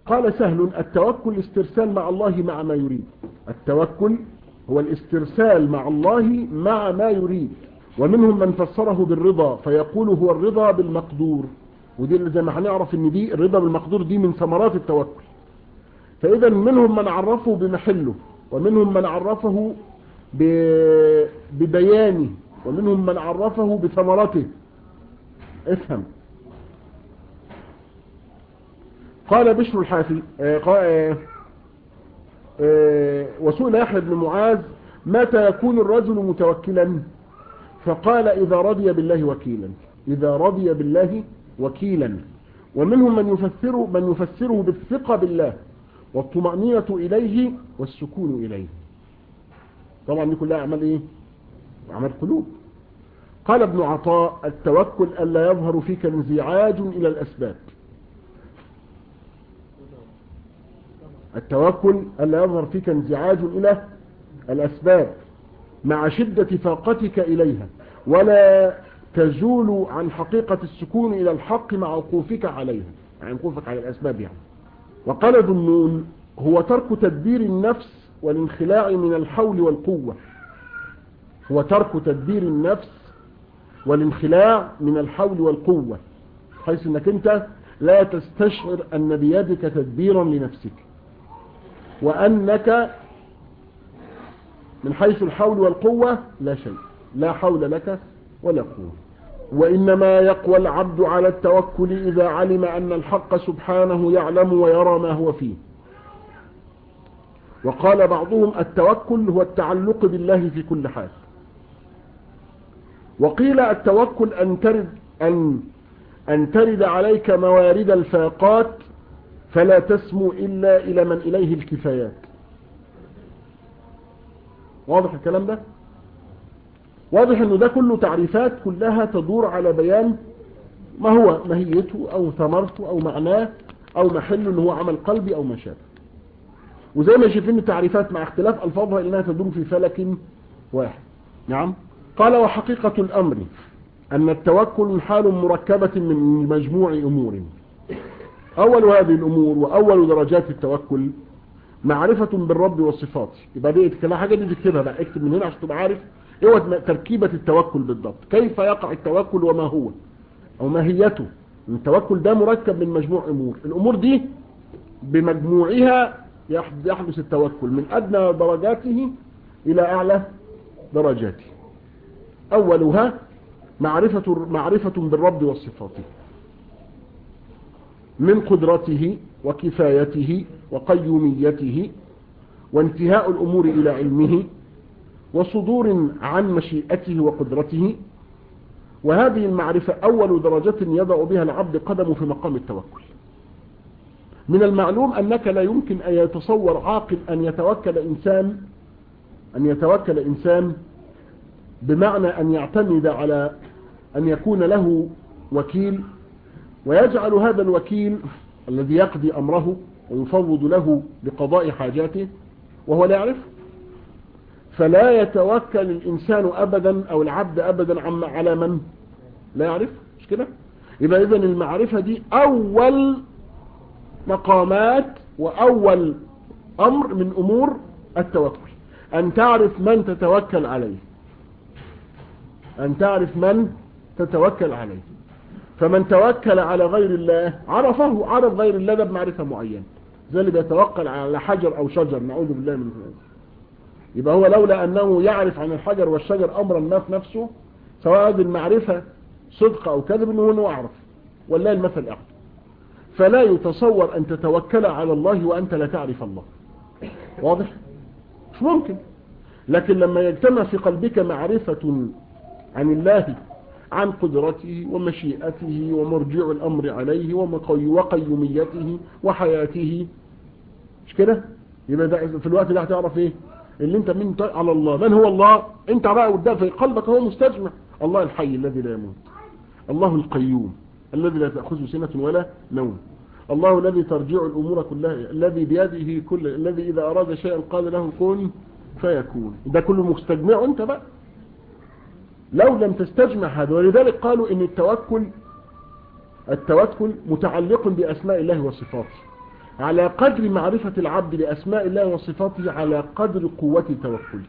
قال سهل التوكل استرسال مع الله مع ما يريد التوكل هو الاسترسال مع الله مع ما يريد ومنهم من فسره بالرضا فيقول هو الرضا بالمقدور ودي اللي زي ما هنعرف ان دي الرضا بالمقدور دي من ثمرات التوكل فاذا منهم من عرفه بمحله ومنهم من عرفه ببيانه ومنهم من عرفه بثمرته افهم قال بشر الحافي وسئل يحيى بن معاذ متى يكون الرجل متوكلا فقال إذا رضي بالله وكيلا إذا رضي بالله وكيلا ومنهم من يفسره, من يفسره بالثقة بالله والطمأنينة إليه والسكون إليه طبعا دي كلها أعمال إيه أعمال قلوب قال ابن عطاء التوكل ألا يظهر فيك انزعاج إلى الأسباب التوكل ألا يظهر فيك انزعاج إلى الأسباب مع شدة فاقتك إليها ولا تزول عن حقيقة السكون إلى الحق مع وقوفك عليها يعني وقوفك على الأسباب يعني وقال ذنون هو ترك تدبير النفس والانخلاع من الحول والقوة هو ترك تدبير النفس والانخلاع من الحول والقوة حيث انك انت لا تستشعر ان بيدك تدبيرا لنفسك وانك من حيث الحول والقوة لا شيء لا حول لك ولا قوة وإنما يقوى العبد على التوكل إذا علم أن الحق سبحانه يعلم ويرى ما هو فيه وقال بعضهم التوكل هو التعلق بالله في كل حال وقيل التوكل أن ترد, أن أن ترد عليك موارد الفاقات فلا تسمو إلا إلى من إليه الكفايات واضح الكلام ده واضح انه ده كله تعريفات كلها تدور على بيان ما هو ماهيته او ثمرته او معناه او محله اللي هو عمل قلبي او ما شابه وزي ما شايفين التعريفات مع اختلاف الفاظها انها تدور في فلك واحد نعم قال وحقيقة الامر ان التوكل حال مركبة من مجموع امور اول هذه الامور واول درجات التوكل معرفة بالرب وصفاته يبقى دي كلها حاجة دي تكتبها بقى اكتب من هنا عشان تبقى عارف ايه هو تركيبة التوكل بالضبط كيف يقع التوكل وما هو او ماهيته التوكل ده مركب من مجموع امور الامور دي بمجموعها يحدث التوكل من ادنى درجاته الى اعلى درجاته اولها معرفة, معرفة بالرب وصفاته من قدرته وكفايته وقيوميته وانتهاء الأمور إلى علمه وصدور عن مشيئته وقدرته وهذه المعرفة أول درجة يضع بها العبد قدمه في مقام التوكل من المعلوم أنك لا يمكن أن يتصور عاقل أن يتوكل إنسان أن يتوكل إنسان بمعنى أن يعتمد على أن يكون له وكيل ويجعل هذا الوكيل الذي يقضي أمره ويفوض له بقضاء حاجاته وهو لا يعرف فلا يتوكل الإنسان أبدا أو العبد أبدا عما على من لا يعرف مش كده يبقى إذن المعرفة دي أول مقامات وأول أمر من أمور التوكل أن تعرف من تتوكل عليه أن تعرف من تتوكل عليه فمن توكل على غير الله عرفه عرف غير الله ده بمعرفة معينة زي اللي بيتوكل على حجر أو شجر نعوذ بالله من ذلك يبقى هو لولا أنه يعرف عن الحجر والشجر أمرا ما في نفسه سواء هذه المعرفة صدق أو كذب أنه هو أعرف والله المثل أعلم فلا يتصور أن تتوكل على الله وأنت لا تعرف الله واضح مش ممكن لكن لما يجتمع في قلبك معرفة عن الله عن قدرته ومشيئته ومرجع الأمر عليه وقيوميته وحياته مش كده يبقى ده في الوقت ده هتعرف ايه اللي انت من على الله من هو الله انت بقى قدام في قلبك هو مستجمع الله الحي الذي لا يموت الله القيوم الذي لا تأخذه سنة ولا نوم الله الذي ترجع الأمور كلها الذي بيده كل الذي إذا أراد شيئا قال له كن فيكون ده كله مستجمع انت بقى لو لم تستجمع هذا ولذلك قالوا ان التوكل التوكل متعلق بأسماء الله وصفاته على قدر معرفة العبد لأسماء الله وصفاته على قدر قوة توكله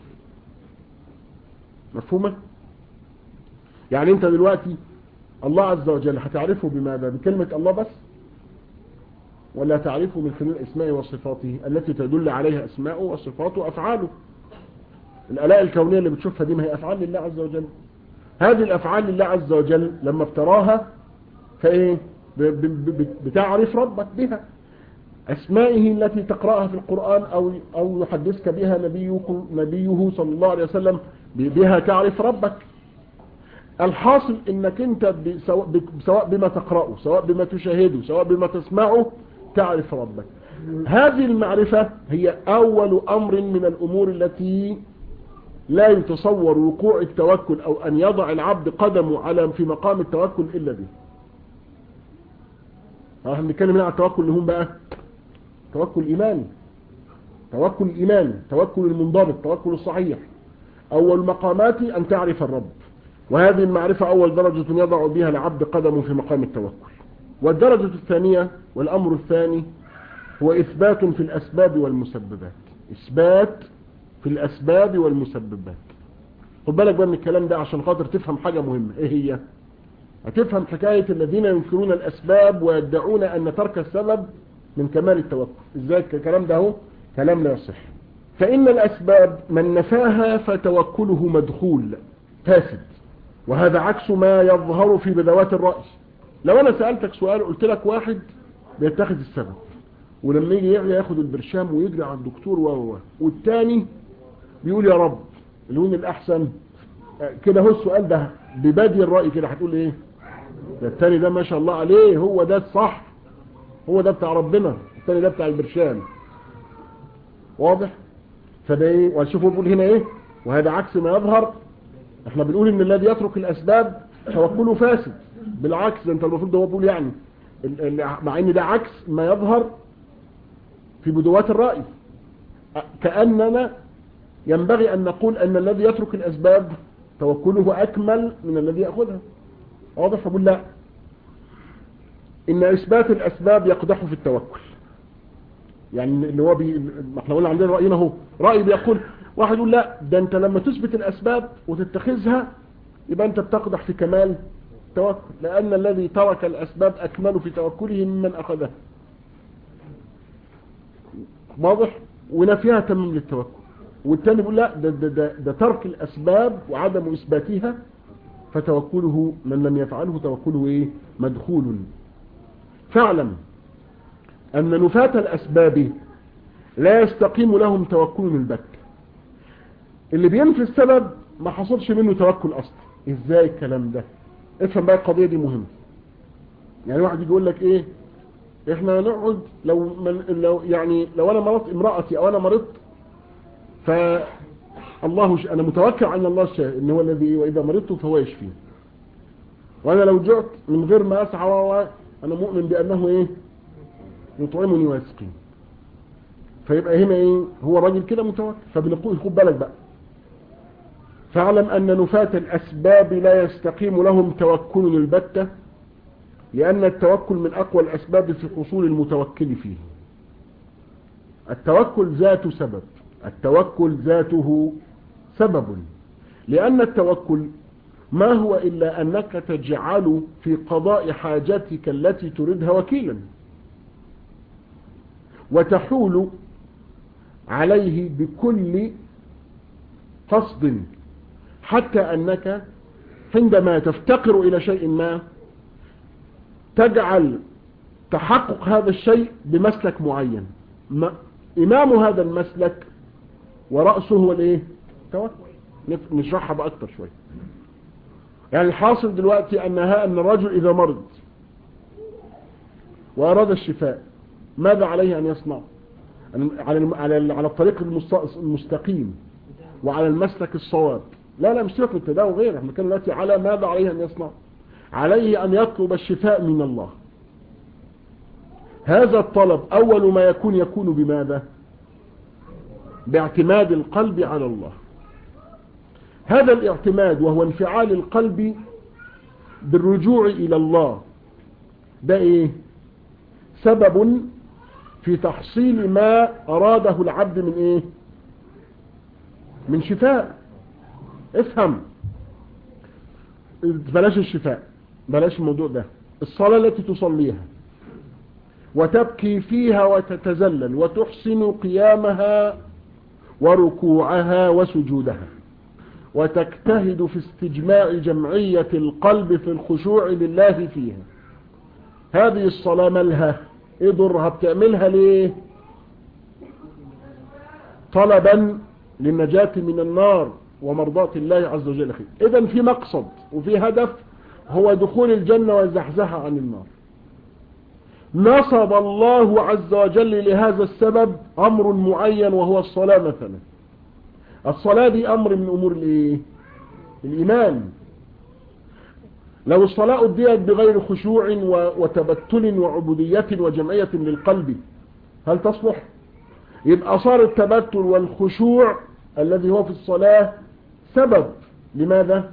مفهومة يعني انت دلوقتي الله عز وجل هتعرفه بماذا بكلمة الله بس ولا تعرفه من خلال اسمائه وصفاته التي تدل عليها اسماءه وصفاته وافعاله الآلاء الكونية اللي بتشوفها دي ما هي أفعال لله عز وجل هذه الأفعال لله عز وجل لما افتراها فإيه بتعرف ربك بها أسمائه التي تقرأها في القرآن أو أو يحدثك بها نبيه نبيه صلى الله عليه وسلم بها تعرف ربك الحاصل انك انت سواء بما تقرأه سواء بما تشاهده سواء بما تسمعه تعرف ربك هذه المعرفة هي أول أمر من الأمور التي لا يتصور وقوع التوكل أو أن يضع العبد قدمه على في مقام التوكل إلا به احنا بنتكلم هنا عن التوكل اللي هم بقى توكل إيماني توكل إيماني توكل المنضبط توكل الصحيح أول مقاماتي أن تعرف الرب وهذه المعرفة أول درجة يضع بها العبد قدمه في مقام التوكل والدرجة الثانية والأمر الثاني هو إثبات في الأسباب والمسببات إثبات في الأسباب والمسببات خد بالك بقى من الكلام ده عشان خاطر تفهم حاجة مهمة إيه هي هتفهم حكاية الذين ينكرون الأسباب ويدعون أن ترك السبب من كمال التوكل إزاي الكلام ده هو كلام لا يصح فإن الأسباب من نفاها فتوكله مدخول فاسد وهذا عكس ما يظهر في بدوات الرأي لو أنا سألتك سؤال قلت لك واحد بيتخذ السبب ولما يجي ياخد البرشام ويجري على الدكتور و والتاني بيقول يا رب اللون الأحسن كده هو السؤال ده ببادي الرأي كده هتقول ايه ده التاني ده ما شاء الله عليه هو ده الصح هو ده بتاع ربنا التاني ده بتاع البرشام واضح فده ايه وهنشوفه بيقول هنا ايه وهذا عكس ما يظهر احنا بنقول ان الذي يترك الاسباب توكله فاسد بالعكس ده انت المفروض ده هو بيقول يعني مع ان ده عكس ما يظهر في بدوات الرأي كأننا ينبغي أن نقول أن الذي يترك الأسباب توكله أكمل من الذي يأخذها واضح فقول لا إن إثبات الأسباب يقدح في التوكل يعني اللي هو بي... احنا قلنا عندنا رأينا هو رأي بيقول واحد يقول لا ده انت لما تثبت الأسباب وتتخذها يبقى انت بتقدح في كمال التوكل لأن الذي ترك الأسباب أكمل في توكله ممن أخذها واضح ونفيها تمام للتوكل والتاني بيقول لا ده, ده, ده, ده ترك الأسباب وعدم إثباتها فتوكله من لم يفعله توكله إيه مدخول فاعلم أن نفاة الأسباب لا يستقيم لهم توكل البت اللي بينفي السبب ما حصلش منه توكل أصلا إزاي الكلام ده افهم بقى القضية دي مهمة يعني واحد يقول لك إيه احنا نقعد لو, من لو يعني لو انا مرضت امرأتي او انا مرضت ف الله ش... انا متوكل على الله الشيء ان هو الذي واذا مرضت فهو يشفي وانا لو جعت من غير ما اسعى و انا مؤمن بانه ايه يطعمني ويسقيني فيبقى هنا ايه هو راجل كده متوكل فبنقول خد بالك بقى فاعلم ان نفاة الاسباب لا يستقيم لهم توكل البتة لأن التوكل من أقوى الأسباب في حصول المتوكل فيه التوكل ذات سبب التوكل ذاته سبب لأن التوكل ما هو إلا أنك تجعل في قضاء حاجتك التي تريدها وكيلا وتحول عليه بكل قصد حتى أنك عندما تفتقر إلى شيء ما تجعل تحقق هذا الشيء بمسلك معين إمام هذا المسلك ورأسه هو الايه توكل نشرحها بأكتر شوية يعني الحاصل دلوقتي أنها أن الرجل إذا مرض وأراد الشفاء ماذا عليه أن يصنع على على على الطريق المستقيم وعلى المسلك الصواب لا لا مش سيبك من التداوي غير احنا كنا دلوقتي على ماذا عليه أن يصنع عليه أن يطلب الشفاء من الله هذا الطلب أول ما يكون يكون بماذا باعتماد القلب على الله هذا الاعتماد وهو انفعال القلب بالرجوع إلى الله ده إيه سبب في تحصيل ما أراده العبد من إيه من شفاء افهم بلاش الشفاء بلاش الموضوع ده الصلاة التي تصليها وتبكي فيها وتتزلل وتحسن قيامها وركوعها وسجودها وتجتهد في استجماع جمعية القلب في الخشوع لله فيها هذه الصلاة مالها ايه ضرها بتعملها ليه طلبا للنجاة من النار ومرضاة الله عز وجل اذا في مقصد وفي هدف هو دخول الجنة والزحزحة عن النار نصب الله عز وجل لهذا السبب امر معين وهو الصلاة مثلا الصلاة دي امر من امور الايه الايمان لو الصلاة أديت بغير خشوع وتبتل وعبودية وجمعية للقلب هل تصلح يبقى صار التبتل والخشوع الذي هو في الصلاة سبب لماذا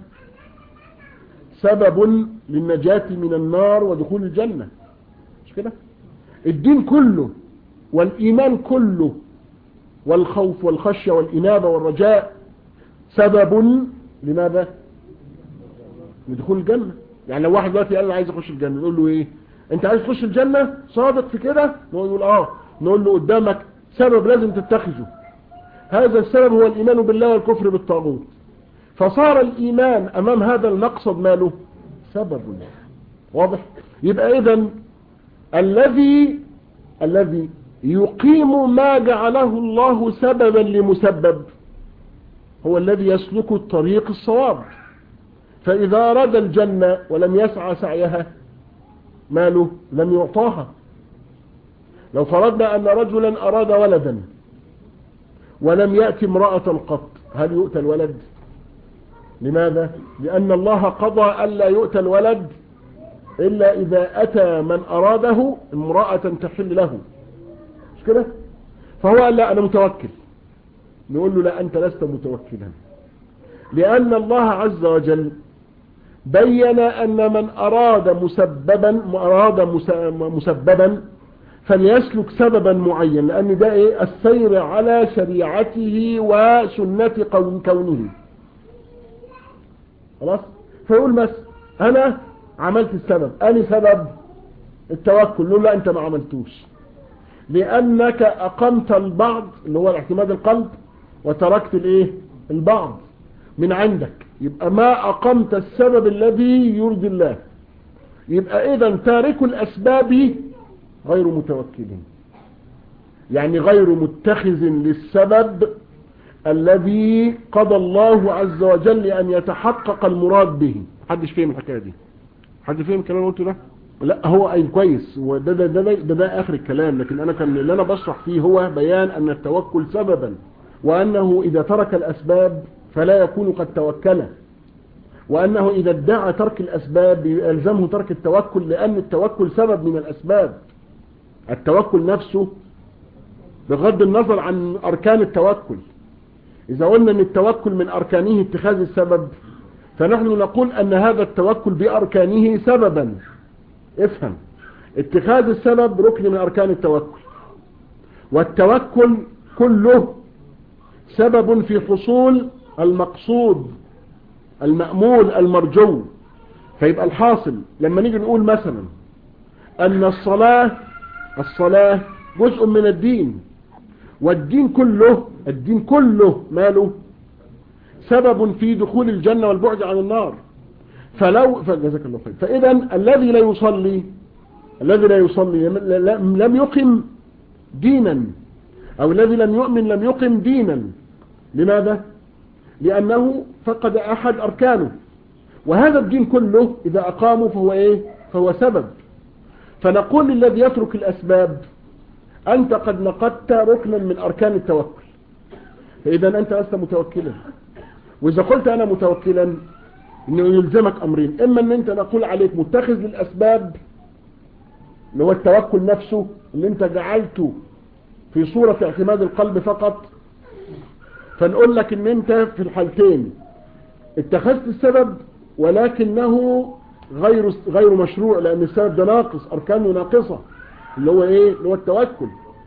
سبب للنجاة من النار ودخول الجنة مش كده الدين كله والإيمان كله والخوف والخشية والإنابة والرجاء سبب لماذا لدخول الجنة يعني لو واحد دلوقتي قال انا عايز اخش الجنة نقول له ايه انت عايز تخش الجنة صادق في كده نقول اه نقول له قدامك سبب لازم تتخذه هذا السبب هو الايمان بالله والكفر بالطاغوت فصار الايمان امام هذا المقصد ماله سبب واضح يبقى اذا الذي الذي يقيم ما جعله الله سببا لمسبب هو الذي يسلك الطريق الصواب فإذا أراد الجنة ولم يسعى سعيها ماله لم يعطاها لو فرضنا أن رجلا أراد ولدا ولم يأتي امرأة قط هل يؤتى الولد لماذا لأن الله قضى ألا يؤتى الولد إلا إذا أتى من أراده امرأة تحل له مش كده فهو قال لا أنا متوكل نقول له لا أنت لست متوكلا لأن الله عز وجل بين أن من أراد مسببا أراد مسببا فليسلك سببا معين لأن ده إيه السير على شريعته وسنة كونه خلاص فيقول بس أنا عملت السبب أني سبب التوكل نقول لا أنت ما عملتوش لأنك أقمت البعض اللي هو الاعتماد القلب وتركت الايه البعض من عندك يبقى ما أقمت السبب الذي يرضي الله يبقى إذا تارك الأسباب غير متوكلين يعني غير متخذ للسبب الذي قضى الله عز وجل أن يتحقق المراد به حدش فهم الحكاية دي حد فهم الكلام اللي قلته ده لا هو أي كويس وده ده ده, ده, ده, ده آخر الكلام لكن أنا كان اللي أنا بشرح فيه هو بيان أن التوكل سببا وأنه إذا ترك الأسباب فلا يكون قد توكل وأنه إذا ادعى ترك الأسباب يلزمه ترك التوكل لأن التوكل سبب من الأسباب التوكل نفسه بغض النظر عن أركان التوكل إذا قلنا أن التوكل من أركانه اتخاذ السبب فنحن نقول أن هذا التوكل بأركانه سببا افهم اتخاذ السبب ركن من أركان التوكل والتوكل كله سبب في حصول المقصود المأمول المرجو فيبقى الحاصل لما نيجي نقول مثلا أن الصلاة الصلاة جزء من الدين والدين كله الدين كله ماله سبب في دخول الجنة والبعد عن النار فلو فجزاك الله خير فإذا الذي لا يصلي الذي لا يصلي لم يقم دينا أو الذي لم يؤمن لم يقم دينا لماذا لأنه فقد أحد أركانه وهذا الدين كله إذا أقاموا فهو إيه فهو سبب فنقول للذي يترك الأسباب أنت قد نقدت ركنا من أركان التوكل فإذا أنت لست متوكلا وإذا قلت أنا متوكلا إنه يلزمك أمرين إما أن أنت نقول عليك متخذ للأسباب اللي هو التوكل نفسه اللي أنت جعلته في صورة اعتماد القلب فقط فنقول لك ان انت في الحالتين اتخذت السبب ولكنه غير غير مشروع لان السبب ده ناقص اركانه ناقصة اللي هو ايه اللي هو التوكل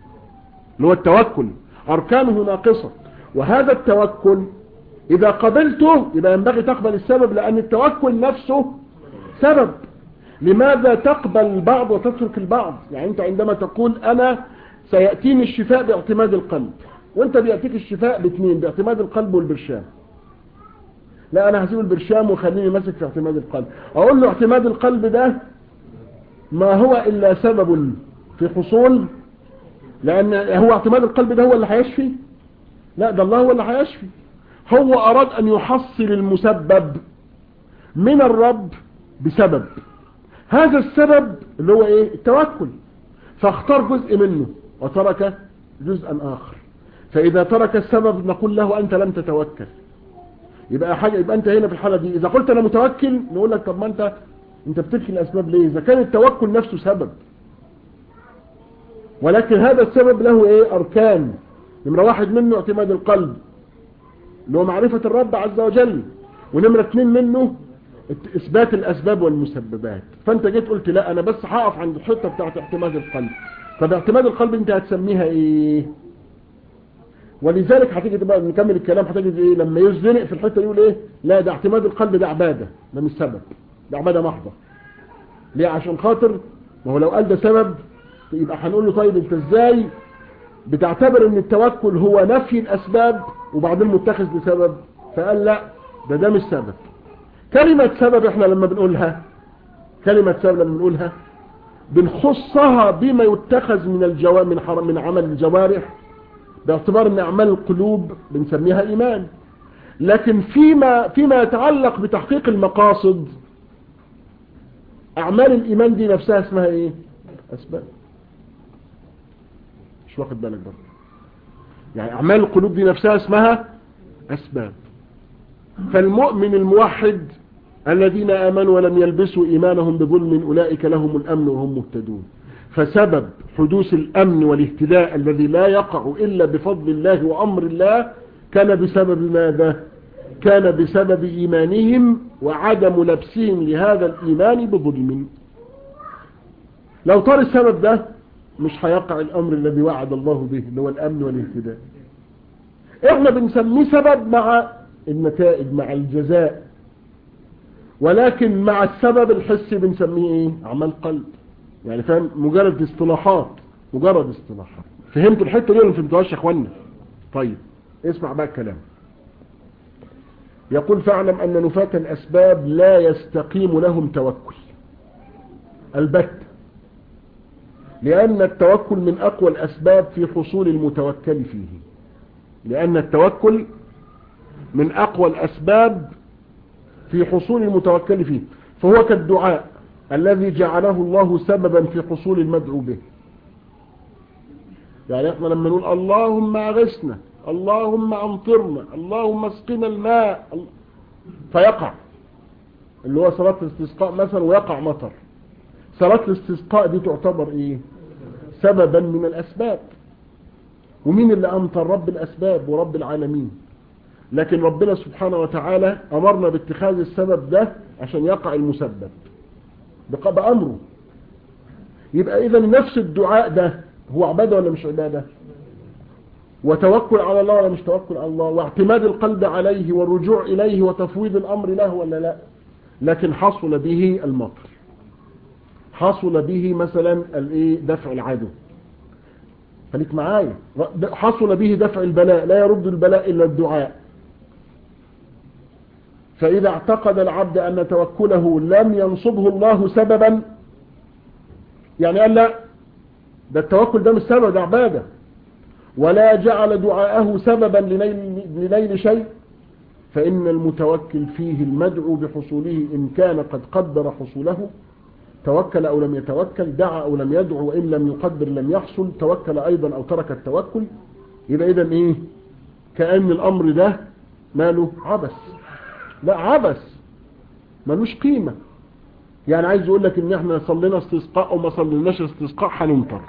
اللي هو التوكل أركانه ناقصة وهذا التوكل إذا قبلته يبقى ينبغي تقبل السبب لأن التوكل نفسه سبب لماذا تقبل البعض وتترك البعض يعني أنت عندما تقول أنا سيأتيني الشفاء باعتماد القلب وانت بيأتيك الشفاء باثنين باعتماد القلب والبرشام لا انا هسيب البرشام وخليني ماسك في اعتماد القلب اقول له اعتماد القلب ده ما هو الا سبب في حصول لان هو اعتماد القلب ده هو اللي هيشفي لا ده الله هو اللي هيشفي هو اراد ان يحصل المسبب من الرب بسبب هذا السبب اللي هو ايه التوكل فاختار جزء منه وترك جزءا اخر فاذا ترك السبب نقول له انت لم تتوكل يبقى حاجة يبقى انت هنا في الحالة دي اذا قلت انا متوكل نقول لك طب ما انت انت بتركي الاسباب ليه اذا كان التوكل نفسه سبب ولكن هذا السبب له ايه اركان نمرة واحد منه اعتماد القلب اللي هو معرفة الرب عز وجل ونمرة اثنين منه اثبات الاسباب والمسببات فانت جيت قلت لا انا بس هقف عند الحتة بتاعت اعتماد القلب طب اعتماد القلب انت هتسميها ايه ولذلك هتيجي تبقى نكمل الكلام هتجد ايه لما يزنق في الحته يقول ايه لا ده اعتماد القلب ده عباده ده مش سبب ده عباده محضه ليه عشان خاطر ما هو لو قال ده سبب يبقى هنقول له طيب انت ازاي بتعتبر ان التوكل هو نفي الاسباب وبعدين متخذ بسبب فقال لا ده ده مش سبب كلمة سبب احنا لما بنقولها كلمة سبب لما بنقولها بنخصها بما يتخذ من الجوا من حرم من عمل الجوارح باعتبار ان اعمال القلوب بنسميها ايمان لكن فيما فيما يتعلق بتحقيق المقاصد اعمال الايمان دي نفسها اسمها ايه اسباب مش واخد بالك برضه يعني اعمال القلوب دي نفسها اسمها اسباب فالمؤمن الموحد الذين امنوا ولم يلبسوا ايمانهم بظلم اولئك لهم الامن وهم مهتدون فسبب حدوث الأمن والاهتداء الذي لا يقع إلا بفضل الله وأمر الله كان بسبب ماذا كان بسبب إيمانهم وعدم لبسهم لهذا الإيمان بظلم لو طار السبب ده مش هيقع الأمر الذي وعد الله به اللي هو الأمن والاهتداء احنا بنسميه سبب مع النتائج مع الجزاء ولكن مع السبب الحسي بنسميه ايه اعمال قلب يعني فاهم مجرد اصطلاحات مجرد اصطلاحات فهمتوا الحته دي ولا ما فهمتوهاش يا اخوانا طيب اسمع بقى الكلام يقول فاعلم ان نفاة الاسباب لا يستقيم لهم توكل البت لان التوكل من اقوى الاسباب في حصول المتوكل فيه لان التوكل من اقوى الاسباب في حصول المتوكل فيه فهو كالدعاء الذي جعله الله سببا في حصول المدعو به يعني احنا لما نقول اللهم اغثنا اللهم امطرنا اللهم اسقنا الماء فيقع اللي هو صلاة الاستسقاء مثلا ويقع مطر صلاة الاستسقاء دي تعتبر ايه سببا من الاسباب ومين اللي امطر رب الاسباب ورب العالمين لكن ربنا سبحانه وتعالى امرنا باتخاذ السبب ده عشان يقع المسبب بأمره يبقى اذا نفس الدعاء ده هو عبادة ولا مش عبادة وتوكل على الله ولا مش توكل على الله واعتماد القلب عليه والرجوع إليه وتفويض الأمر له ولا لا لكن حصل به المطر حصل به مثلا الايه دفع العدو خليك معايا حصل به دفع البلاء لا يرد البلاء إلا الدعاء فإذا اعتقد العبد أن توكله لم ينصبه الله سببا يعني قال لا ده التوكل ده مش سبب ده عبادة ولا جعل دعاءه سببا لنيل, لنيل شيء فإن المتوكل فيه المدعو بحصوله إن كان قد قدر حصوله توكل أو لم يتوكل دعا أو لم يدعو وإن لم يقدر لم يحصل توكل أيضا أو ترك التوكل يبقى إذا إيه كأن الأمر ده ماله عبث لا عبث ملوش قيمة يعني عايز يقول لك ان احنا صلينا استسقاء او ما صليناش استسقاء هنمطر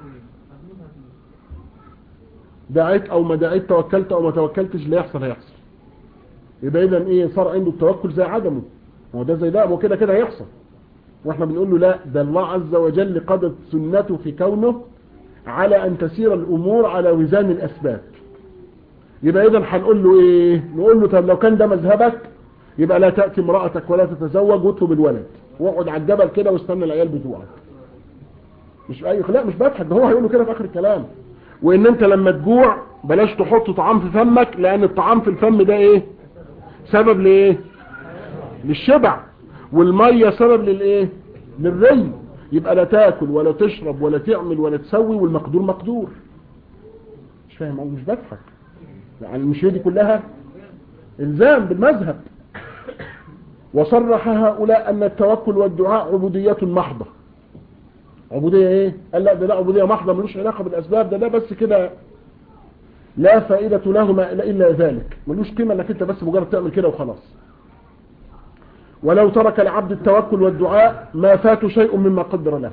دعيت او ما دعيت توكلت او ما توكلتش لا يحصل هيحصل يبقى اذا ايه صار عنده التوكل زي عدمه هو ده زي ده هو كده كده هيحصل واحنا بنقول له لا ده الله عز وجل قضت سنته في كونه على أن تسير الأمور على وزان الأسباب يبقى إذا هنقول له إيه نقول له طب لو كان ده مذهبك يبقى لا تأتي امرأتك ولا تتزوج واطلب الولد واقعد على الجبل كده واستنى العيال بتوعك مش أي لا مش بضحك ده هو هيقول له كده في آخر الكلام وإن أنت لما تجوع بلاش تحط طعام في فمك لأن الطعام في الفم ده إيه سبب لإيه للشبع والمية سبب للإيه للري يبقى لا تاكل ولا تشرب ولا تعمل ولا تسوي والمقدور مقدور مش فاهم مش بضحك يعني مش هي دي كلها الزام بالمذهب وصرح هؤلاء ان التوكل والدعاء عبودية محضة عبودية ايه قال لا ده لا عبودية محضة ملوش علاقة بالاسباب ده ده بس كده لا فائدة لهما الا ذلك ملوش قيمة انك انت بس مجرد تعمل كده وخلاص ولو ترك العبد التوكل والدعاء ما فات شيء مما قدر له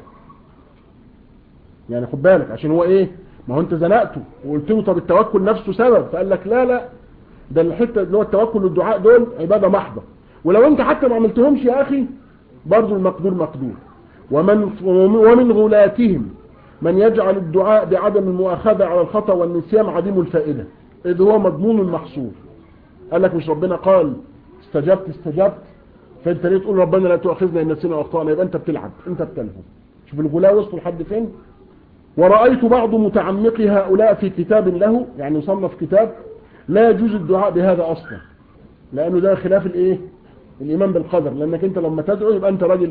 يعني خد بالك عشان هو ايه ما هو انت زنقته وقلت له طب التوكل نفسه سبب فقال لك لا لا ده الحته اللي هو التوكل والدعاء دول عباده محضه ولو انت حتى ما عملتهمش يا اخي برضه المقدور مقدور ومن ومن غلاتهم من يجعل الدعاء بعدم المؤاخذه على الخطا والنسيان عديم الفائده اذ هو مضمون محصور قال لك مش ربنا قال استجبت استجبت فانت ليه تقول ربنا لا تؤاخذنا ان نسينا واخطانا يبقى انت بتلعب انت بتلهو شوف الغلاة وصلوا لحد فين ورأيت بعض متعمقي هؤلاء في كتاب له يعني يصنف كتاب لا يجوز الدعاء بهذا اصلا لانه ده خلاف الايه الايمان بالقدر لانك انت لما تدعو يبقى انت راجل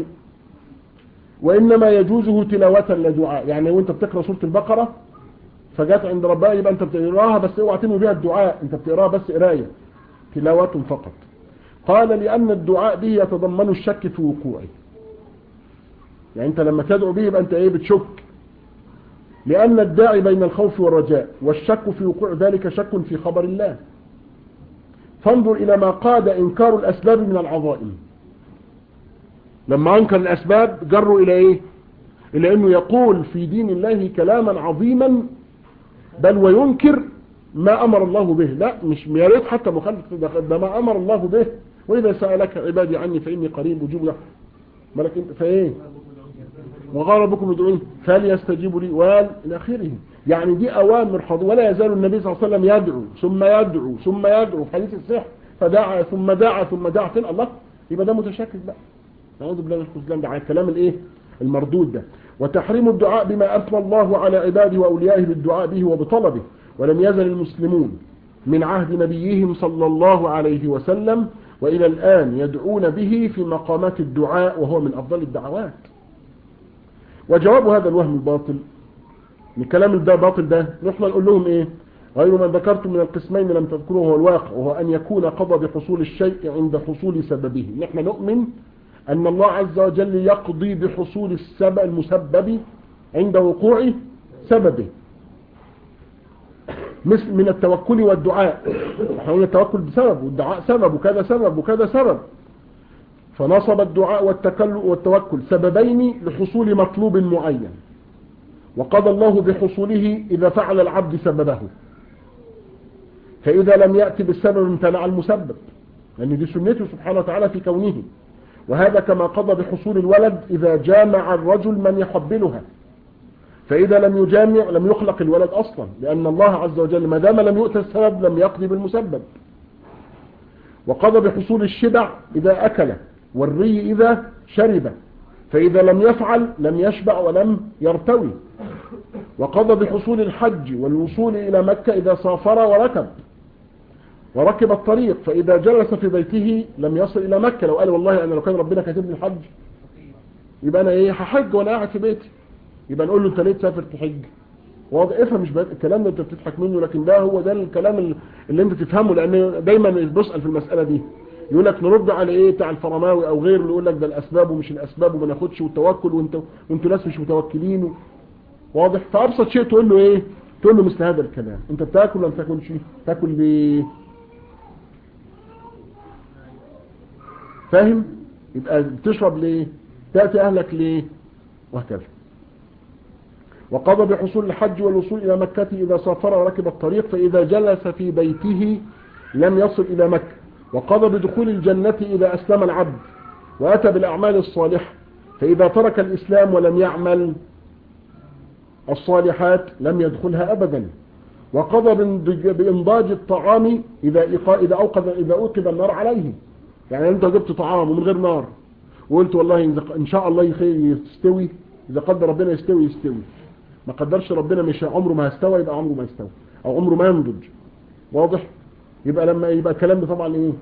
وانما يجوزه تلاوة لا دعاء يعني وانت بتقرا سوره البقره فجت عند ربنا يبقى انت بتقراها بس اوعى تنوي بيها الدعاء انت بتقراها بس قرايه تلاوه فقط قال لأن الدعاء به يتضمن الشك في وقوعه يعني انت لما تدعو به يبقى انت ايه بتشك لأن الداعي بين الخوف والرجاء والشك في وقوع ذلك شك في خبر الله فانظر إلى ما قاد إنكار الأسباب من العظائم لما أنكر الأسباب جروا إلى إيه إلى أنه يقول في دين الله كلاما عظيما بل وينكر ما أمر الله به لا مش يا ريت حتى مخالف ده ما أمر الله به وإذا سألك عبادي عني فإني قريب وجوب له مالك انت فايه وقال ربكم ادعوني فليستجيبوا لي وال الى اخره يعني دي اوامر حاضر ولا يزال النبي صلى الله عليه وسلم يدعو ثم يدعو ثم يدعو في حديث الصحة فدعا ثم دعا ثم دعا فين الله يبقى ده متشكك بقى نعوذ بالله من الخذلان ده على الكلام الايه المردود ده وتحريم الدعاء بما اثنى الله على عباده واوليائه بالدعاء به وبطلبه ولم يزل المسلمون من عهد نبيهم صلى الله عليه وسلم وإلى الآن يدعون به في مقامات الدعاء وهو من أفضل الدعوات وجواب هذا الوهم الباطل الكلام ده باطل ده نحن نقول لهم ايه غير ما ذكرتم من القسمين لم تذكروه هو الواقع وهو أن يكون قضى بحصول الشيء عند حصول سببه نحن نؤمن أن الله عز وجل يقضي بحصول السبب المسبب عند وقوع سببه مثل من التوكل والدعاء احنا قلنا التوكل بسبب والدعاء سبب وكذا سبب وكذا سبب فنصب الدعاء والتكل والتوكل سببين لحصول مطلوب معين وقضى الله بحصوله إذا فعل العبد سببه فإذا لم يأتي بالسبب امتنع المسبب لأن دي سنته سبحانه وتعالى في كونه وهذا كما قضى بحصول الولد إذا جامع الرجل من يقبلها فإذا لم يجامع لم يخلق الولد أصلا لأن الله عز وجل ما دام لم يؤتى السبب لم يقضي بالمسبب وقضى بحصول الشبع إذا أكل والري إذا شرب فإذا لم يفعل لم يشبع ولم يرتوي وقضى بحصول الحج والوصول إلى مكة إذا سافر وركب وركب الطريق فإذا جلس في بيته لم يصل إلى مكة لو قال والله أنا لو كان ربنا كاتب لي الحج يبقى أنا إيه هحج وأنا قاعد في بيتي يبقى نقول له أنت ليه تسافر تحج واضح افهم مش بقى الكلام ده انت بتضحك منه لكن ده هو ده الكلام اللي انت تفهمه لان دايما بسأل في المسألة دي يقول لك نرد على ايه بتاع الفرماوي او غيره اللي يقول لك ده الاسباب ومش الاسباب وما ناخدش والتوكل وانت وانتوا ناس مش متوكلين واضح فابسط شيء تقول له ايه تقول له مثل هذا الكلام انت بتاكل ولا ما بتاكلش تاكل ليه فاهم يبقى بتشرب ليه تاتي اهلك ليه وهكذا وقضى بحصول الحج والوصول إلى مكة إذا سافر وركب الطريق فإذا جلس في بيته لم يصل إلى مكة وقضى بدخول الجنة إذا أسلم العبد وأتى بالأعمال الصالحة فإذا ترك الإسلام ولم يعمل الصالحات لم يدخلها أبدا وقضى بإنضاج الطعام إذا إذا أوقد إذا أوقد النار عليه يعني أنت جبت طعام ومن غير نار وقلت والله إن شاء الله يستوي إذا قدر ربنا يستوي يستوي ما قدرش ربنا مش عمره ما هيستوى يبقى عمره ما يستوي أو عمره ما ينضج واضح يبقى لما يبقى الكلام ده طبعا إيه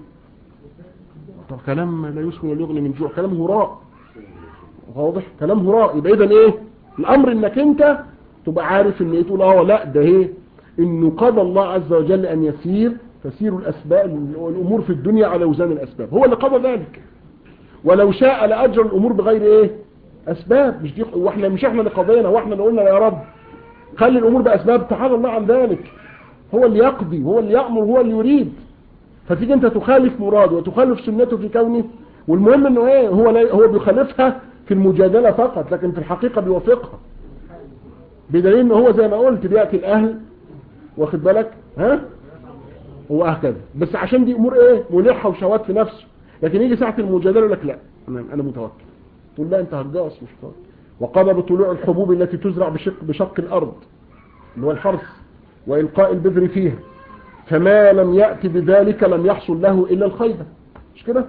طب كلام لا يسمن ولا يغني من جوع كلام هراء واضح كلام هراء يبقى إذا إيه الأمر إنك أنت تبقى عارف إن إيه تقول آه لا ده إيه إنه قضى الله عز وجل أن يسير تسير الأسباب الأمور في الدنيا على وزان الأسباب هو اللي قضى ذلك ولو شاء لأجر الأمور بغير إيه أسباب مش دي وإحنا مش إحنا اللي قضينا وإحنا اللي قلنا يا رب خلي الأمور بأسباب تعالى الله عن ذلك هو اللي يقضي هو اللي يأمر هو اللي يريد فتيجي أنت تخالف مراده وتخالف سنته في كونه والمهم إنه إيه هو لا هو بيخالفها في المجادلة فقط لكن في الحقيقة بيوافقها بدليل إنه هو زي ما قلت بيأتي الأهل واخد بالك ها هو هكذا بس عشان دي امور ايه ملحه وشهوات في نفسه لكن يجي ساعه المجادله يقول لك لا انا انا متوكل تقول لا انت هتجاوز مش متوكل وقضى بطلوع الحبوب التي تزرع بشق بشق الارض اللي هو الحرث والقاء البذر فيها فما لم ياتي بذلك لم يحصل له الا الخيبه مش كده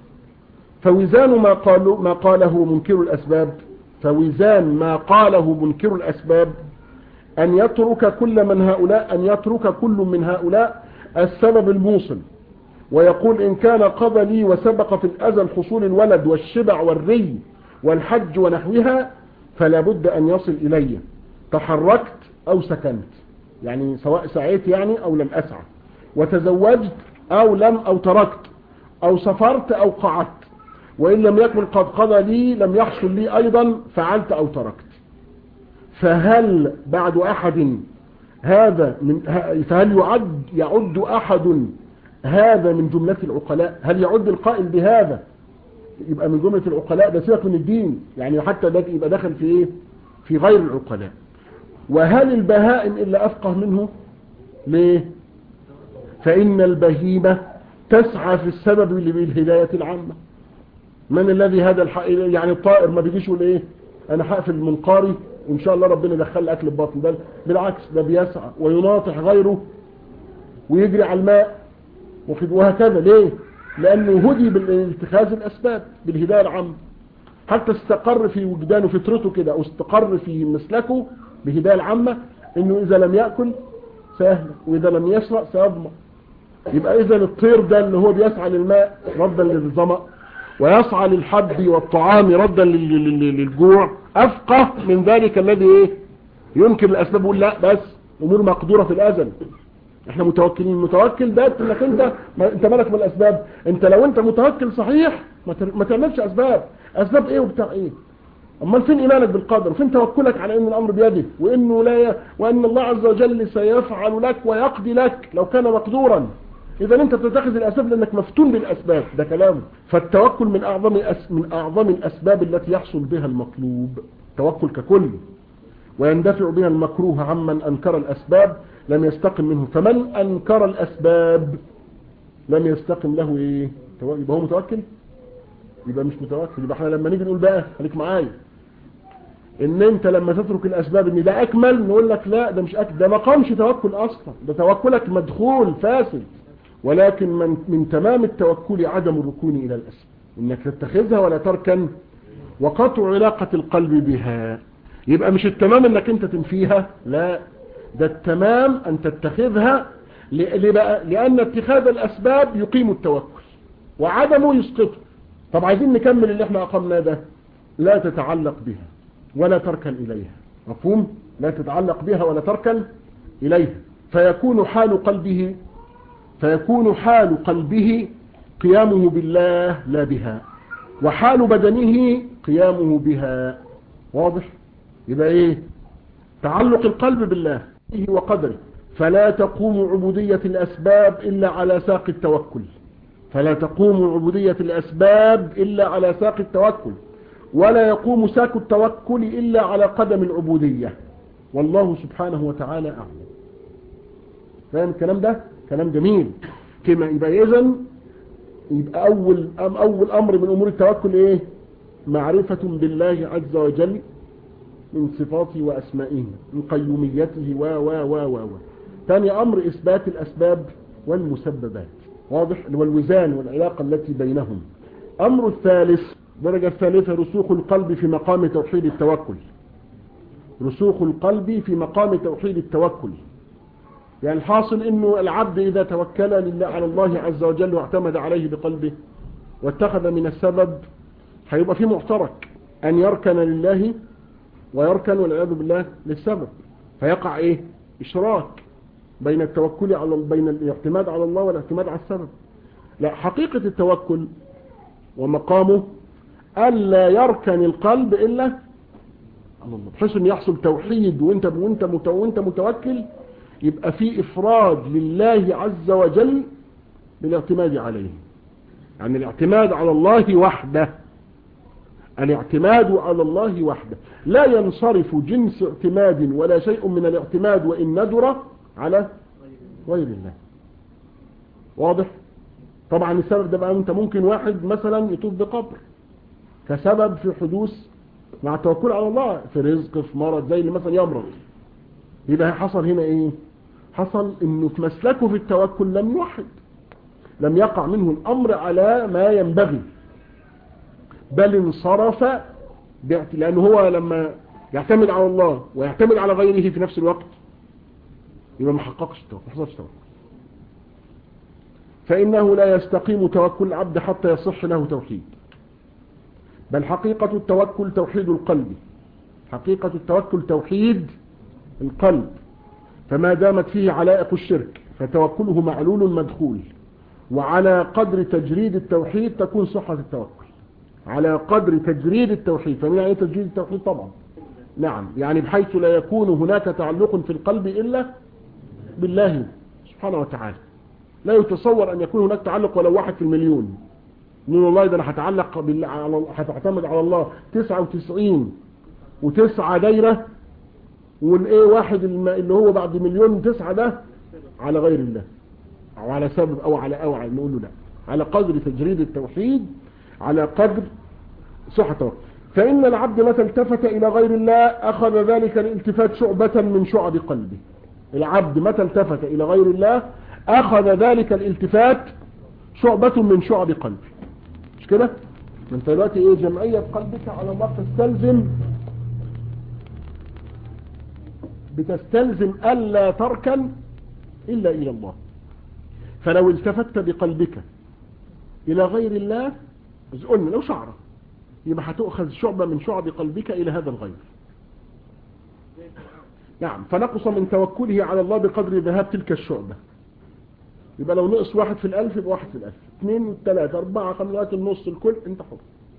فوزان ما قالوا ما قاله منكر الاسباب فوزان ما قاله منكر الاسباب أن يترك كل من هؤلاء أن يترك كل من هؤلاء السبب الموصل ويقول إن كان قضى لي وسبق في الأزل حصول الولد والشبع والري والحج ونحوها فلا بد أن يصل إلي تحركت أو سكنت يعني سواء سعيت يعني أو لم أسعى وتزوجت أو لم أو تركت أو سافرت أو قعدت وإن لم يكن قد قضى لي لم يحصل لي أيضا فعلت أو تركت فهل بعد أحد هذا من فهل يعد يعد أحد هذا من جملة العقلاء هل يعد القائل بهذا يبقى من جملة العقلاء ده سيبك من الدين يعني حتى ده يبقى داخل في ايه في غير العقلاء وهل البهائم إلا أفقه منه ليه فإن البهيمة تسعى في السبب للهداية العامة من الذي هذا الحق يعني الطائر ما بيجيش يقول ايه انا هقفل منقاري وان شاء الله ربنا يدخل اكل البطن بل بالعكس ده بيسعى ويناطح غيره ويجري على الماء وهكذا ليه لانه هدي بالاتخاذ الاسباب بالهدايه العامه حتى استقر في وجدانه فطرته كده او استقر في مسلكه بالهدايه العامه انه اذا لم ياكل سهل واذا لم يشرب سيظمأ يبقى اذا الطير ده اللي هو بيسعى للماء ردا للظمأ ويسعى للحب والطعام ردا للجوع افقه من ذلك الذي ايه ينكر الاسباب يقول لا بس امور مقدورة في الازل احنا متوكلين المتوكل ده انك انت ما انت مالك من الاسباب انت لو انت متوكل صحيح ما تعملش اسباب اسباب ايه وبتاع ايه امال فين ايمانك بالقدر وفين توكلك على ان الامر بيده وانه لا ي... وان الله عز وجل سيفعل لك ويقضي لك لو كان مقدورا اذا انت بتتخذ الاسباب لانك مفتون بالاسباب ده كلامه فالتوكل من اعظم أس... من اعظم الاسباب التي يحصل بها المطلوب توكل ككل ويندفع بها المكروه عمن انكر الاسباب لم يستقم منه فمن انكر الاسباب لم يستقم له ايه يبقى هو متوكل يبقى مش متوكل يبقى احنا لما نيجي نقول بقى خليك معايا ان انت لما تترك الاسباب ان ده اكمل نقول لك لا ده مش اكمل ده ما قامش توكل اصلا ده توكلك مدخول فاسد ولكن من, من تمام التوكل عدم الركون الى الاسباب انك تتخذها ولا تركن وقطع علاقة القلب بها يبقى مش التمام انك انت تنفيها لا ده التمام ان تتخذها لان اتخاذ الاسباب يقيم التوكل وعدمه يسقطه طب عايزين نكمل اللي احنا اقمناه ده لا تتعلق بها ولا تركن اليها مفهوم لا تتعلق بها ولا تركن اليها فيكون حال قلبه فيكون حال قلبه قيامه بالله لا بها وحال بدنه قيامه بها واضح يبقى ايه تعلق القلب بالله وقدره فلا تقوم عبودية الأسباب إلا على ساق التوكل فلا تقوم عبودية الأسباب إلا على ساق التوكل ولا يقوم ساق التوكل إلا على قدم العبودية والله سبحانه وتعالى أعلم فاهم الكلام ده كلام جميل كما يبقى إذن يبقى أول, أم أول أمر من أمور التوكل إيه معرفة بالله عز وجل من صفاته وأسمائه من قيوميته و و و و و ثاني أمر إثبات الأسباب والمسببات واضح والوزان والعلاقة التي بينهم أمر الثالث درجة الثالثة رسوخ القلب في مقام توحيد التوكل رسوخ القلب في مقام توحيد التوكل يعني الحاصل انه العبد اذا توكل لله على الله عز وجل واعتمد عليه بقلبه واتخذ من السبب هيبقى في معترك ان يركن لله ويركن والعياذ بالله للسبب فيقع ايه اشراك بين التوكل على بين الاعتماد على الله والاعتماد على السبب لا حقيقة التوكل ومقامه ألا يركن القلب إلا على الله بحيث أن يحصل توحيد وانت, وانت, مت وانت متوكل يبقى في إفراد لله عز وجل بالاعتماد عليه يعني الاعتماد على الله وحده الاعتماد على الله وحده لا ينصرف جنس اعتماد ولا شيء من الاعتماد وإن ندر على غير الله واضح طبعا السبب ده بقى انت ممكن واحد مثلا يطوف بقبر كسبب في حدوث مع التوكل على الله في رزق في مرض زي اللي مثلا يمرض يبقى حصل هنا ايه حصل انه في مسلكه في التوكل لم يوحد لم يقع منه الامر على ما ينبغي بل انصرف لانه هو لما يعتمد على الله ويعتمد على غيره في نفس الوقت يبقى ما حققش التوكل ما حصلش توكل فإنه لا يستقيم توكل العبد حتى يصح له توحيد بل حقيقة التوكل توحيد القلب حقيقة التوكل توحيد القلب فما دامت فيه علائق الشرك فتوكله معلول مدخول وعلى قدر تجريد التوحيد تكون صحة التوكل على قدر تجريد التوحيد فمن يعني تجريد التوحيد طبعا نعم يعني بحيث لا يكون هناك تعلق في القلب إلا بالله سبحانه وتعالى لا يتصور أن يكون هناك تعلق ولو واحد في المليون نقول والله ده أنا هتعلق بالله على هتعتمد على الله 99 وتسعة دايرة والايه واحد اللي هو بعد مليون تسعة ده على غير الله أو على سبب أو على أو على نقول له لا على قدر تجريد التوحيد على قدر صحة توحيد فإن العبد متى التفت إلى غير الله أخذ ذلك الالتفات شعبة من شعب قلبه العبد متى التفت إلى غير الله أخذ ذلك الالتفات شعبة من شعب قلبه مش كده انت دلوقتي ايه جمعية قلبك على الله تستلزم بتستلزم ألا تركن إلا إلى الله فلو التفت بقلبك إلى غير الله قلنا لو شعرة يبقى هتأخذ شعبة من شعب قلبك إلى هذا الغير نعم فنقص من توكله على الله بقدر ذهاب تلك الشعبة يبقى لو نقص واحد في الألف يبقى واحد في الألف اثنين ثلاثة أربعة خمسة النص الكل انت حر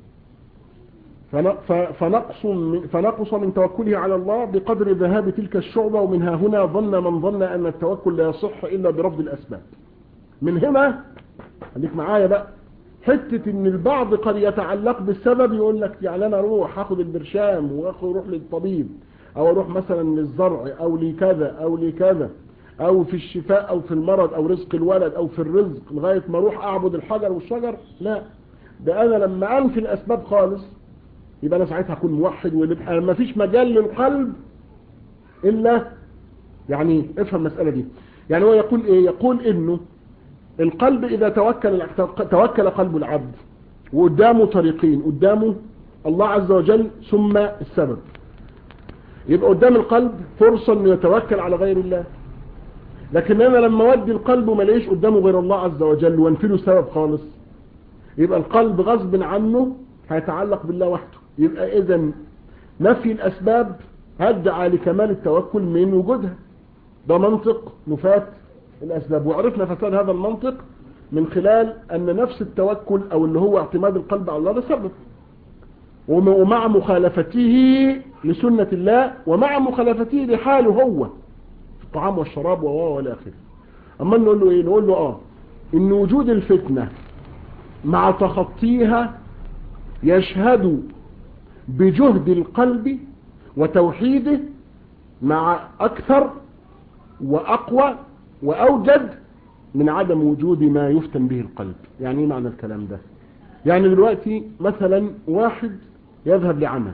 فنقص من, فنقص من توكله على الله بقدر ذهاب تلك الشعبة ومنها هنا ظن من ظن أن التوكل لا يصح إلا برفض الأسباب من هنا خليك معايا بقى حتة ان البعض قد يتعلق بالسبب يقول لك يعني انا اروح هاخد البرشام واروح للطبيب او اروح مثلا للزرع او لكذا او لكذا او في الشفاء او في المرض او رزق الولد او في الرزق لغاية ما اروح اعبد الحجر والشجر لا ده انا لما انفي الاسباب خالص يبقى انا ساعتها اكون موحد ويبقى ما فيش مجال للقلب الا يعني افهم المسألة دي يعني هو يقول ايه يقول انه القلب اذا توكل توكل قلب العبد وقدامه طريقين قدامه الله عز وجل ثم السبب يبقى قدام القلب فرصة انه يتوكل على غير الله لكن انا لما ودي القلب وما ليش قدامه غير الله عز وجل وانفله سبب خالص يبقى القلب غصب عنه هيتعلق بالله وحده يبقى اذا نفي الاسباب هدعى لكمال التوكل من وجودها ده منطق نفاة الاسباب وعرفنا فساد هذا المنطق من خلال ان نفس التوكل او اللي هو اعتماد القلب على الله ده سبب ومع مخالفته لسنة الله ومع مخالفته لحاله هو في الطعام والشراب وهو والى اخره اما نقول له ايه نقول له اه ان وجود الفتنة مع تخطيها يشهد بجهد القلب وتوحيده مع اكثر واقوى واوجد من عدم وجود ما يفتن به القلب يعني ايه معنى الكلام ده يعني دلوقتي مثلا واحد يذهب لعمل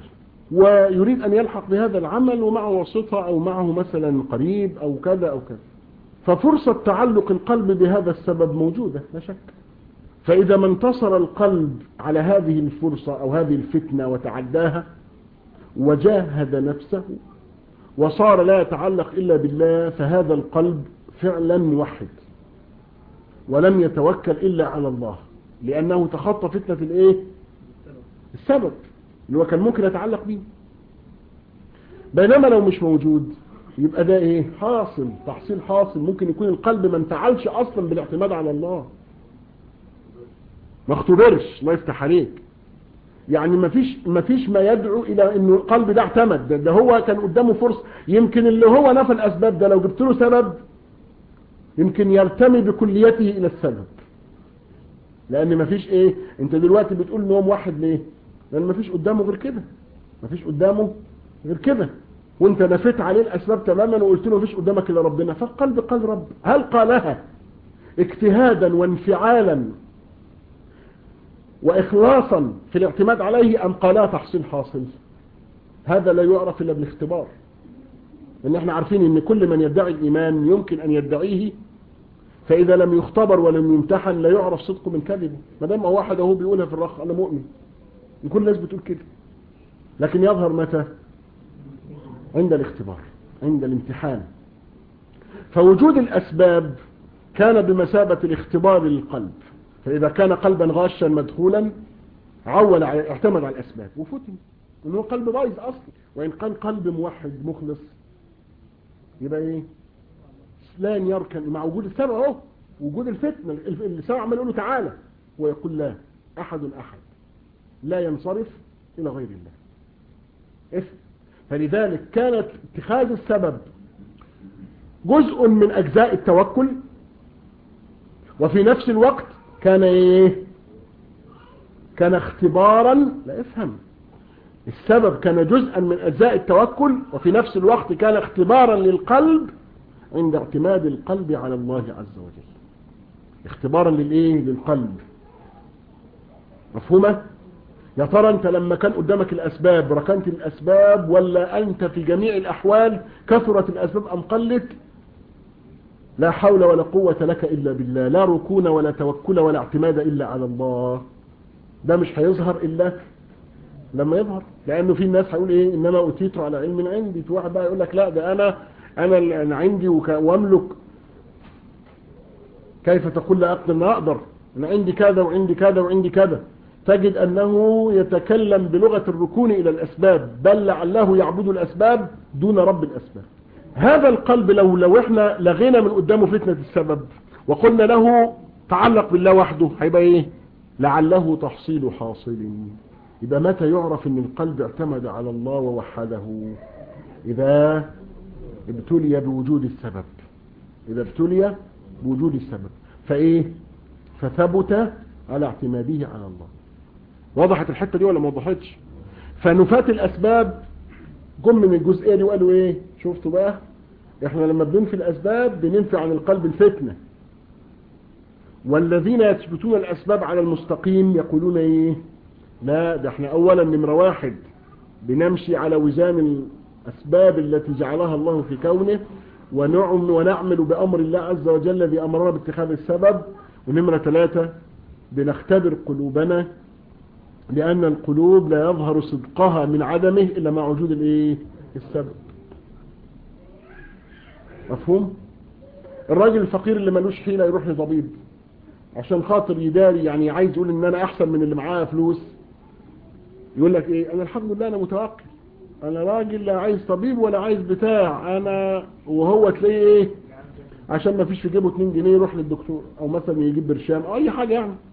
ويريد أن يلحق بهذا العمل ومعه واسطة أو معه مثلا قريب أو كذا أو كذا ففرصة تعلق القلب بهذا السبب موجودة لا شك فإذا ما انتصر القلب على هذه الفرصة أو هذه الفتنة وتعداها وجاهد نفسه وصار لا يتعلق إلا بالله فهذا القلب فعلا موحد ولم يتوكل إلا على الله لأنه تخطى فتنة الإيه السبب اللي هو كان ممكن يتعلق به بينما لو مش موجود يبقى ده ايه حاصل تحصيل حاصل ممكن يكون القلب ما انفعلش اصلا بالاعتماد على الله ما اختبرش الله يفتح عليك يعني ما فيش ما فيش ما يدعو الى انه القلب ده اعتمد ده, ده هو كان قدامه فرصه يمكن اللي هو نفى الاسباب ده لو جبت له سبب يمكن يرتمي بكليته الى السبب لان ما فيش ايه انت دلوقتي بتقول ان هو موحد ليه لان ما فيش قدامه غير كده ما فيش قدامه غير كده وانت نفيت عليه الاسباب تماما وقلت له مفيش قدامك الا ربنا فالقلب قال رب هل قالها اجتهادا وانفعالا واخلاصا في الاعتماد عليه ام قالها تحصيل حاصل هذا لا يعرف الا بالاختبار لان احنا عارفين ان كل من يدعي الايمان يمكن ان يدعيه فاذا لم يختبر ولم يمتحن لا يعرف صدقه من كذبه ما دام واحد اهو بيقولها في الرخ انا مؤمن كل الناس بتقول كده لكن يظهر متى عند الاختبار عند الامتحان فوجود الأسباب كان بمثابة الاختبار للقلب فإذا كان قلبا غاشا مدخولا عول على اعتمد على الأسباب وفتن إنه قلب بايظ أصلا وإن كان قلب موحد مخلص يبقى إيه لن يركن مع وجود السبب أهو وجود الفتنة السبب عمال يقول له تعالى ويقول لا أحد أحد لا ينصرف إلى غير الله إفن فلذلك كانت اتخاذ السبب جزء من أجزاء التوكل وفي نفس الوقت كان ايه كان اختبارا لا افهم السبب كان جزءا من أجزاء التوكل وفي نفس الوقت كان اختبارا للقلب عند اعتماد القلب على الله عز وجل اختبارا للايه للقلب مفهومه يا ترى انت لما كان قدامك الاسباب ركنت الاسباب ولا انت في جميع الاحوال كثرت الاسباب ام قلت لا حول ولا قوة لك الا بالله لا ركون ولا توكل ولا اعتماد الا على الله ده مش هيظهر الا لما يظهر لانه في الناس هيقول ايه انما اوتيت على علم عندي في واحد بقى يقول لك لا ده انا انا انا عندي واملك كيف تقول لا اقدر ما اقدر انا عندي كذا وعندي كذا وعندي كذا تجد أنه يتكلم بلغة الركون إلى الأسباب بل لعله يعبد الأسباب دون رب الأسباب هذا القلب لو لو احنا لغينا من قدامه فتنة السبب وقلنا له تعلق بالله وحده هيبقى ايه لعله تحصيل حاصل يبقى متى يعرف ان القلب اعتمد على الله ووحده اذا ابتلي بوجود السبب اذا ابتلي بوجود السبب فايه فثبت على اعتماده على الله وضحت الحتة دي ولا ما وضحتش فنفات الأسباب جم من الجزئية دي وقالوا ايه شفتوا بقى احنا لما بننفي الأسباب بننفي عن القلب الفتنة والذين يثبتون الأسباب على المستقيم يقولون ايه لا ده احنا اولا نمرة واحد بنمشي على وزان الأسباب التي جعلها الله في كونه ونعم ونعمل بأمر الله عز وجل الذي أمرنا باتخاذ السبب ونمرة ثلاثة بنختبر قلوبنا لأن القلوب لا يظهر صدقها من عدمه إلا مع وجود الايه السبب مفهوم الراجل الفقير اللي ملوش حيلة يروح لطبيب عشان خاطر يداري يعني عايز يقول ان انا احسن من اللي معاه فلوس يقول لك ايه انا الحمد لله انا متوكل انا راجل لا عايز طبيب ولا عايز بتاع انا وهو تلاقيه ايه عشان ما فيش في جيبه 2 جنيه يروح للدكتور او مثلا يجيب برشام او اي حاجة يعني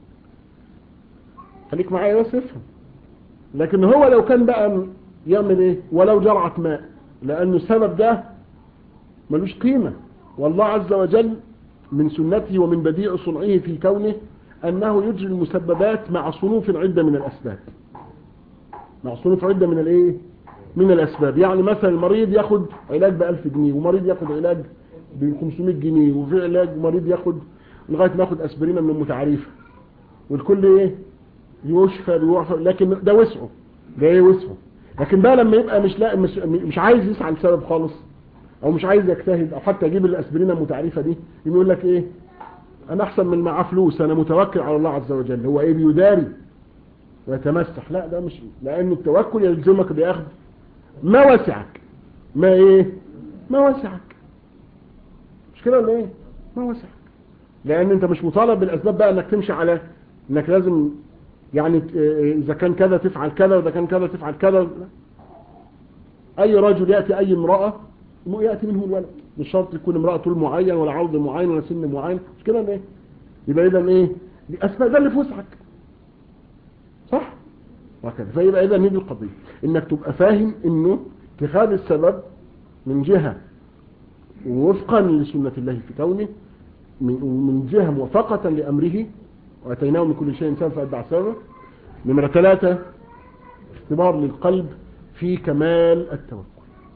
خليك معايا بس افهم لكن هو لو كان بقى يعمل ايه ولو جرعة ماء لانه السبب ده ملوش قيمة والله عز وجل من سنته ومن بديع صنعه في كونه انه يجري المسببات مع صنوف عدة من الاسباب مع صنوف عدة من الايه من الاسباب يعني مثلا المريض ياخد علاج ب 1000 جنيه ومريض ياخد علاج ب 500 جنيه وفي علاج مريض ياخد لغاية ما ياخد اسبرينة من المتعرفة والكل ايه يشفى بيوعفى لكن ده وسعه ده ايه وسعه لكن بقى لما يبقى مش لا مش, مش عايز يسعى لسبب خالص او مش عايز يجتهد او حتى يجيب الاسبرين المتعرفه دي يقول لك ايه انا احسن من معاه فلوس انا متوكل على الله عز وجل هو ايه بيداري ويتمسح لا ده مش لان التوكل يلزمك باخذ ما وسعك ما ايه ما وسعك مش كده ولا ايه ما وسعك لان انت مش مطالب بالاسباب بقى انك تمشي على انك لازم يعني اذا كان كذا تفعل كذا واذا كان كذا تفعل كذا لا. اي رجل ياتي اي امراه ياتي منه الولد مش شرط يكون امراه طول معين ولا عرض معين ولا سن معين مش كده ولا ايه يبقى اذا ايه الاسباب ده اللي في وسعك صح وهكذا فيبقى اذا هي دي القضيه انك تبقى فاهم انه اتخاذ السبب من جهه وفقا لسنه الله في كونه من جهه موافقه لامره واتيناه من كل شيء انسان فاتبع سببه نمره ثلاثه اختبار للقلب في كمال التوكل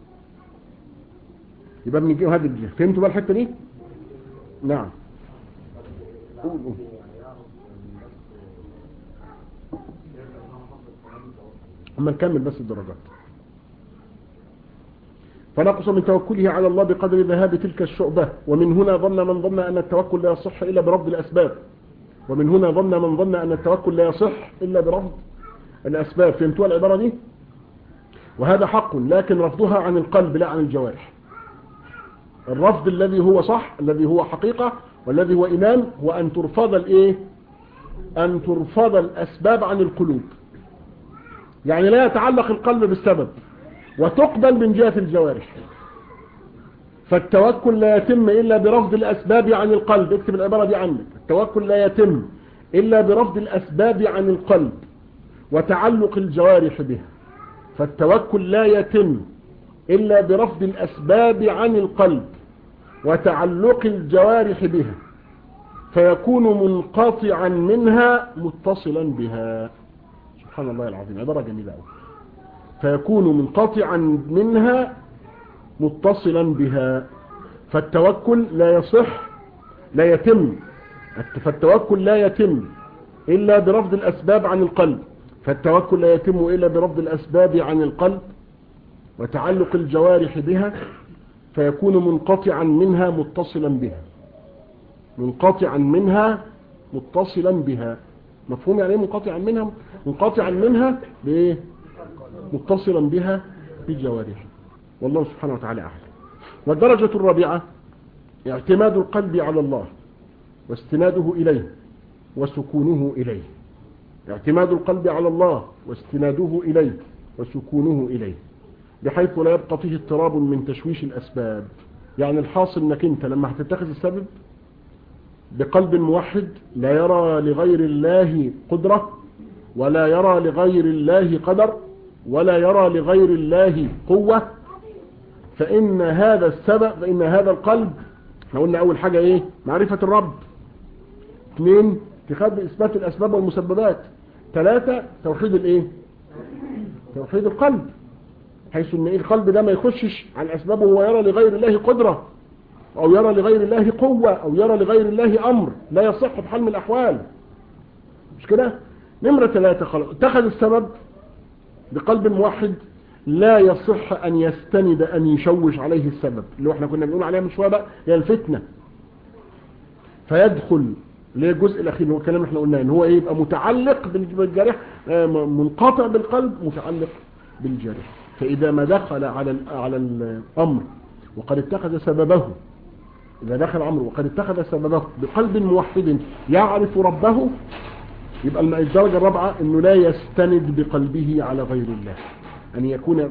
يبقى من هذه الجهه فهمتوا بقى الحته دي نعم قول قول اما نكمل بس الدرجات فنقص من توكله على الله بقدر ذهاب تلك الشعبة ومن هنا ظن من ظن أن التوكل لا يصح إلا برفض الأسباب ومن هنا ظن من ظن أن التوكل لا يصح إلا برفض الأسباب فهمتوا العبارة دي وهذا حق لكن رفضها عن القلب لا عن الجوارح الرفض الذي هو صح الذي هو حقيقة والذي هو إيمان هو أن ترفض الإيه أن ترفض الأسباب عن القلوب يعني لا يتعلق القلب بالسبب وتقبل من جهة الجوارح فالتوكل لا يتم إلا برفض الأسباب عن القلب اكتب العبارة دي عندك التوكل لا يتم إلا برفض الأسباب عن القلب وتعلق الجوارح بها فالتوكل لا يتم إلا برفض الأسباب عن القلب وتعلق الجوارح بها فيكون منقطعا منها متصلا بها سبحان الله العظيم عبارة جميلة أوي فيكون منقطعا منها متصلا بها فالتوكل لا يصح لا يتم فالتوكل لا يتم إلا برفض الأسباب عن القلب فالتوكل لا يتم إلا برفض الأسباب عن القلب وتعلق الجوارح بها فيكون منقطعا منها متصلا بها منقطعا منها متصلا بها مفهوم يعني ايه منقطعا منها منقطعا منها بايه متصلا بها بجوارحه والله سبحانه وتعالى اعلم والدرجة الرابعة اعتماد القلب على الله واستناده اليه وسكونه اليه اعتماد القلب على الله واستناده اليه وسكونه اليه بحيث لا يبقى فيه اضطراب من تشويش الاسباب يعني الحاصل انك انت لما هتتخذ السبب بقلب موحد لا يرى لغير الله قدرة ولا يرى لغير الله قدر ولا يرى لغير الله قوة فإن هذا السبب فإن هذا القلب احنا قلنا أول حاجة إيه معرفة الرب اثنين اتخاذ إثبات الأسباب والمسببات ثلاثة توحيد الإيه توحيد القلب حيث ان إيه القلب ده ما يخشش على الأسباب وهو يرى لغير الله قدرة أو يرى لغير الله قوة أو يرى لغير الله أمر لا يصح بحال من الأحوال مش كده نمرة ثلاثة خلاص اتخذ السبب بقلب موحد لا يصح أن يستند أن يشوش عليه السبب اللي احنا كنا بنقول عليها من شوية بقى هي الفتنة فيدخل ليه الجزء الأخير هو الكلام احنا قلناه ان هو ايه يبقى متعلق بالجارح منقطع بالقلب متعلق بالجارح فإذا ما دخل على على الأمر وقد اتخذ سببه إذا دخل عمرو وقد اتخذ سببه بقلب موحد يعرف ربه يبقى الدرجة الرابعة أنه لا يستند بقلبه على غير الله أن يكون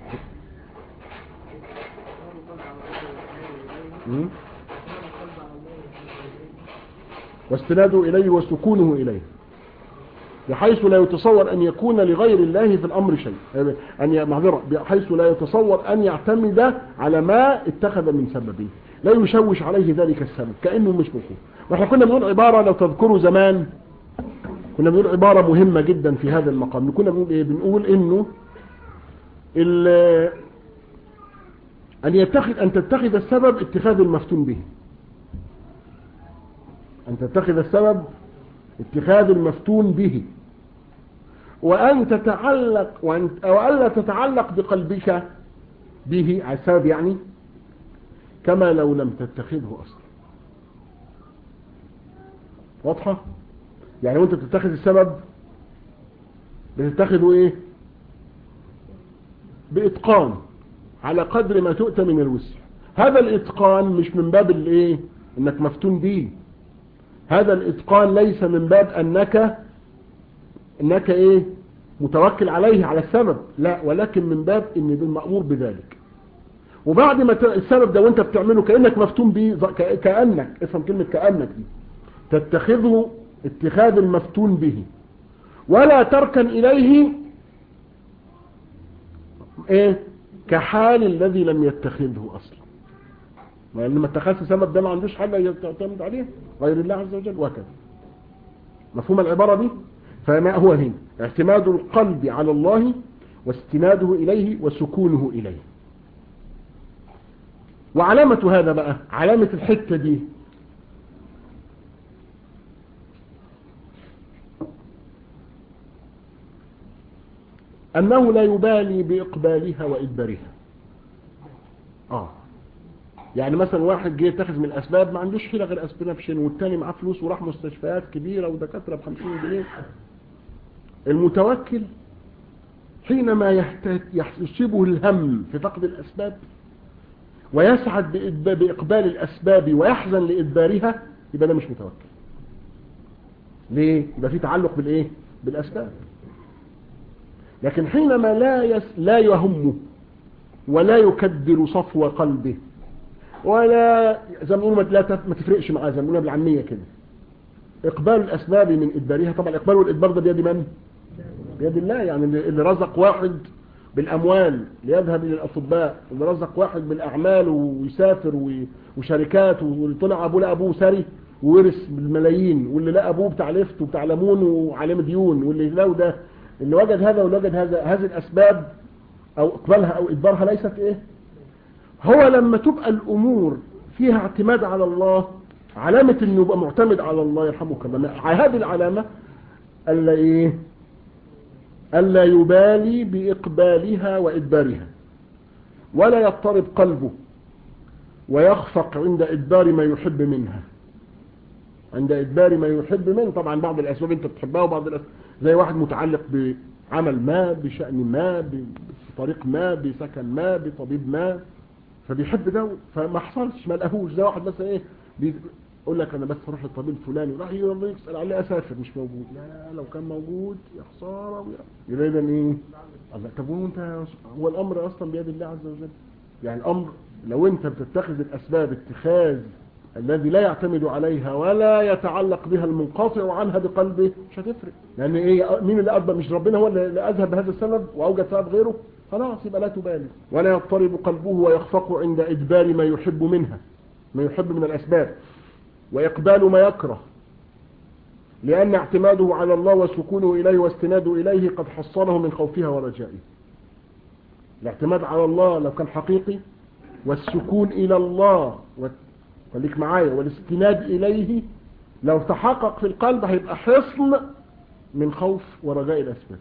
واستناده إليه وسكونه إليه بحيث لا يتصور أن يكون لغير الله في الأمر شيء أن معذرة بحيث لا يتصور أن يعتمد على ما اتخذ من سببه لا يشوش عليه ذلك السبب كأنه مش موجود واحنا كنا بنقول عبارة لو تذكروا زمان كنا بنقول عبارة مهمة جدا في هذا المقام كنا بنقول ايه بنقول انه ان يتخذ ان تتخذ السبب اتخاذ المفتون به ان تتخذ السبب اتخاذ المفتون به وأن تتعلق وأن وألا تتعلق بقلبك به على السبب يعني كما لو لم تتخذه أصلا واضحة يعني وانت بتتخذ السبب بتتخذه ايه بإتقان على قدر ما تؤتى من الوسع هذا الإتقان مش من باب الايه انك مفتون به هذا الإتقان ليس من باب أنك أنك إيه متوكل عليه على السبب لا ولكن من باب أن بالمأمور بذلك وبعد ما السبب ده وانت بتعمله كأنك مفتون به كأنك افهم كلمة كأنك دي تتخذه اتخاذ المفتون به ولا تركن إليه ايه كحال الذي لم يتخذه أصلا لأن ما اتخذت سبب ده ما عندوش حاجة يعتمد عليه غير الله عز وجل وهكذا مفهوم العبارة دي فما هو هنا اعتماد القلب على الله واستناده إليه وسكونه إليه وعلامة هذا بقى علامة الحتة دي أنه لا يبالي بإقبالها وإدبارها آه يعني مثلا واحد جه يتخذ من الأسباب ما عندوش حيلة غير أسبنابشن والتاني معاه فلوس وراح مستشفيات كبيرة ودكاترة بخمسين جنيه المتوكل حينما يصيبه الهم في فقد الأسباب ويسعد بإقبال الأسباب ويحزن لإدبارها يبقى ده مش متوكل ليه؟ يبقى في تعلق بالإيه؟ بالأسباب لكن حينما لا يس لا يهمه ولا يكدر صفو قلبه ولا زي ما نقول لا ما تفرقش معاه زي ما نقولها بالعاميه كده اقبال الاسباب من ادبارها طبعا الاقبال والادبار ده بيد من بيد الله يعني اللي رزق واحد بالاموال ليذهب الى الاطباء اللي رزق واحد بالاعمال ويسافر وشركات واللي طلع ابوه لابوه ثري وورث بالملايين واللي لقى ابوه بتاع لفت وبتاع ليمون وعليه ديون واللي لو ده اللي وجد هذا واللي وجد هذا هذه الاسباب او اقبالها او ادبارها ليست ايه هو لما تبقى الامور فيها اعتماد على الله علامة انه يبقى معتمد على الله يرحمك الله هذه العلامة الا ايه الا يبالي باقبالها وادبارها ولا يضطرب قلبه ويخفق عند ادبار ما يحب منها عند ادبار ما يحب منه طبعا بعض الاسباب انت بتحبها وبعض الاسباب زي واحد متعلق بعمل ما بشأن ما بطريق ما بسكن ما بطبيب ما فبيحب ده فما حصلش ما لقاهوش زي واحد مثلا ايه يقول لك انا بس اروح للطبيب الفلاني راح يلا يسال عليه اسافر مش موجود لا لو كان موجود يا خساره يبقى اذا ايه الله طب وانت هو الامر اصلا بيد الله عز وجل يعني الامر لو انت بتتخذ الاسباب اتخاذ الذي لا يعتمد عليها ولا يتعلق بها المنقطع عنها بقلبه مش هتفرق لان ايه مين اللي اضبط مش ربنا هو اللي اذهب بهذا السبب واوجد سبب غيره خلاص يبقى لا تبالي ولا يضطرب قلبه ويخفق عند ادبار ما يحب منها ما يحب من الاسباب واقبال ما يكره لان اعتماده على الله وسكونه اليه واستناده اليه قد حصله من خوفها ورجائه الاعتماد على الله لو كان حقيقي والسكون الى الله خليك معايا والاستناد إليه لو تحقق في القلب هيبقى حصن من خوف ورجاء الأسباب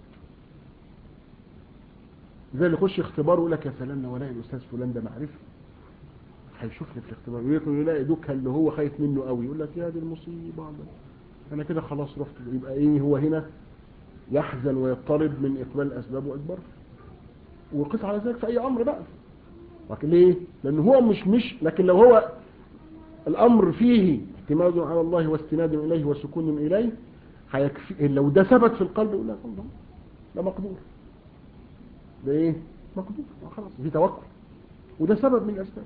زي اللي يخش اختبار ويقول لك يا سلام لو الاقي الاستاذ فلان ده معرفه هيشوفني في الاختبار ويكون يلاقي دوكا اللي هو خايف منه قوي يقول لك يا دي المصيبه انا كده خلاص رحت يبقى ايه هو هنا يحزن ويضطرب من اقبال الاسباب واكبر وقس على ذلك في اي امر بقى لكن ليه لان هو مش مش لكن لو هو الأمر فيه اعتماد على الله واستناد إليه وسكون إليه هيكفي لو ده ثبت في القلب يقول لك الله ده مقدور ده ايه مقدور خلاص في توكل وده سبب من الأسباب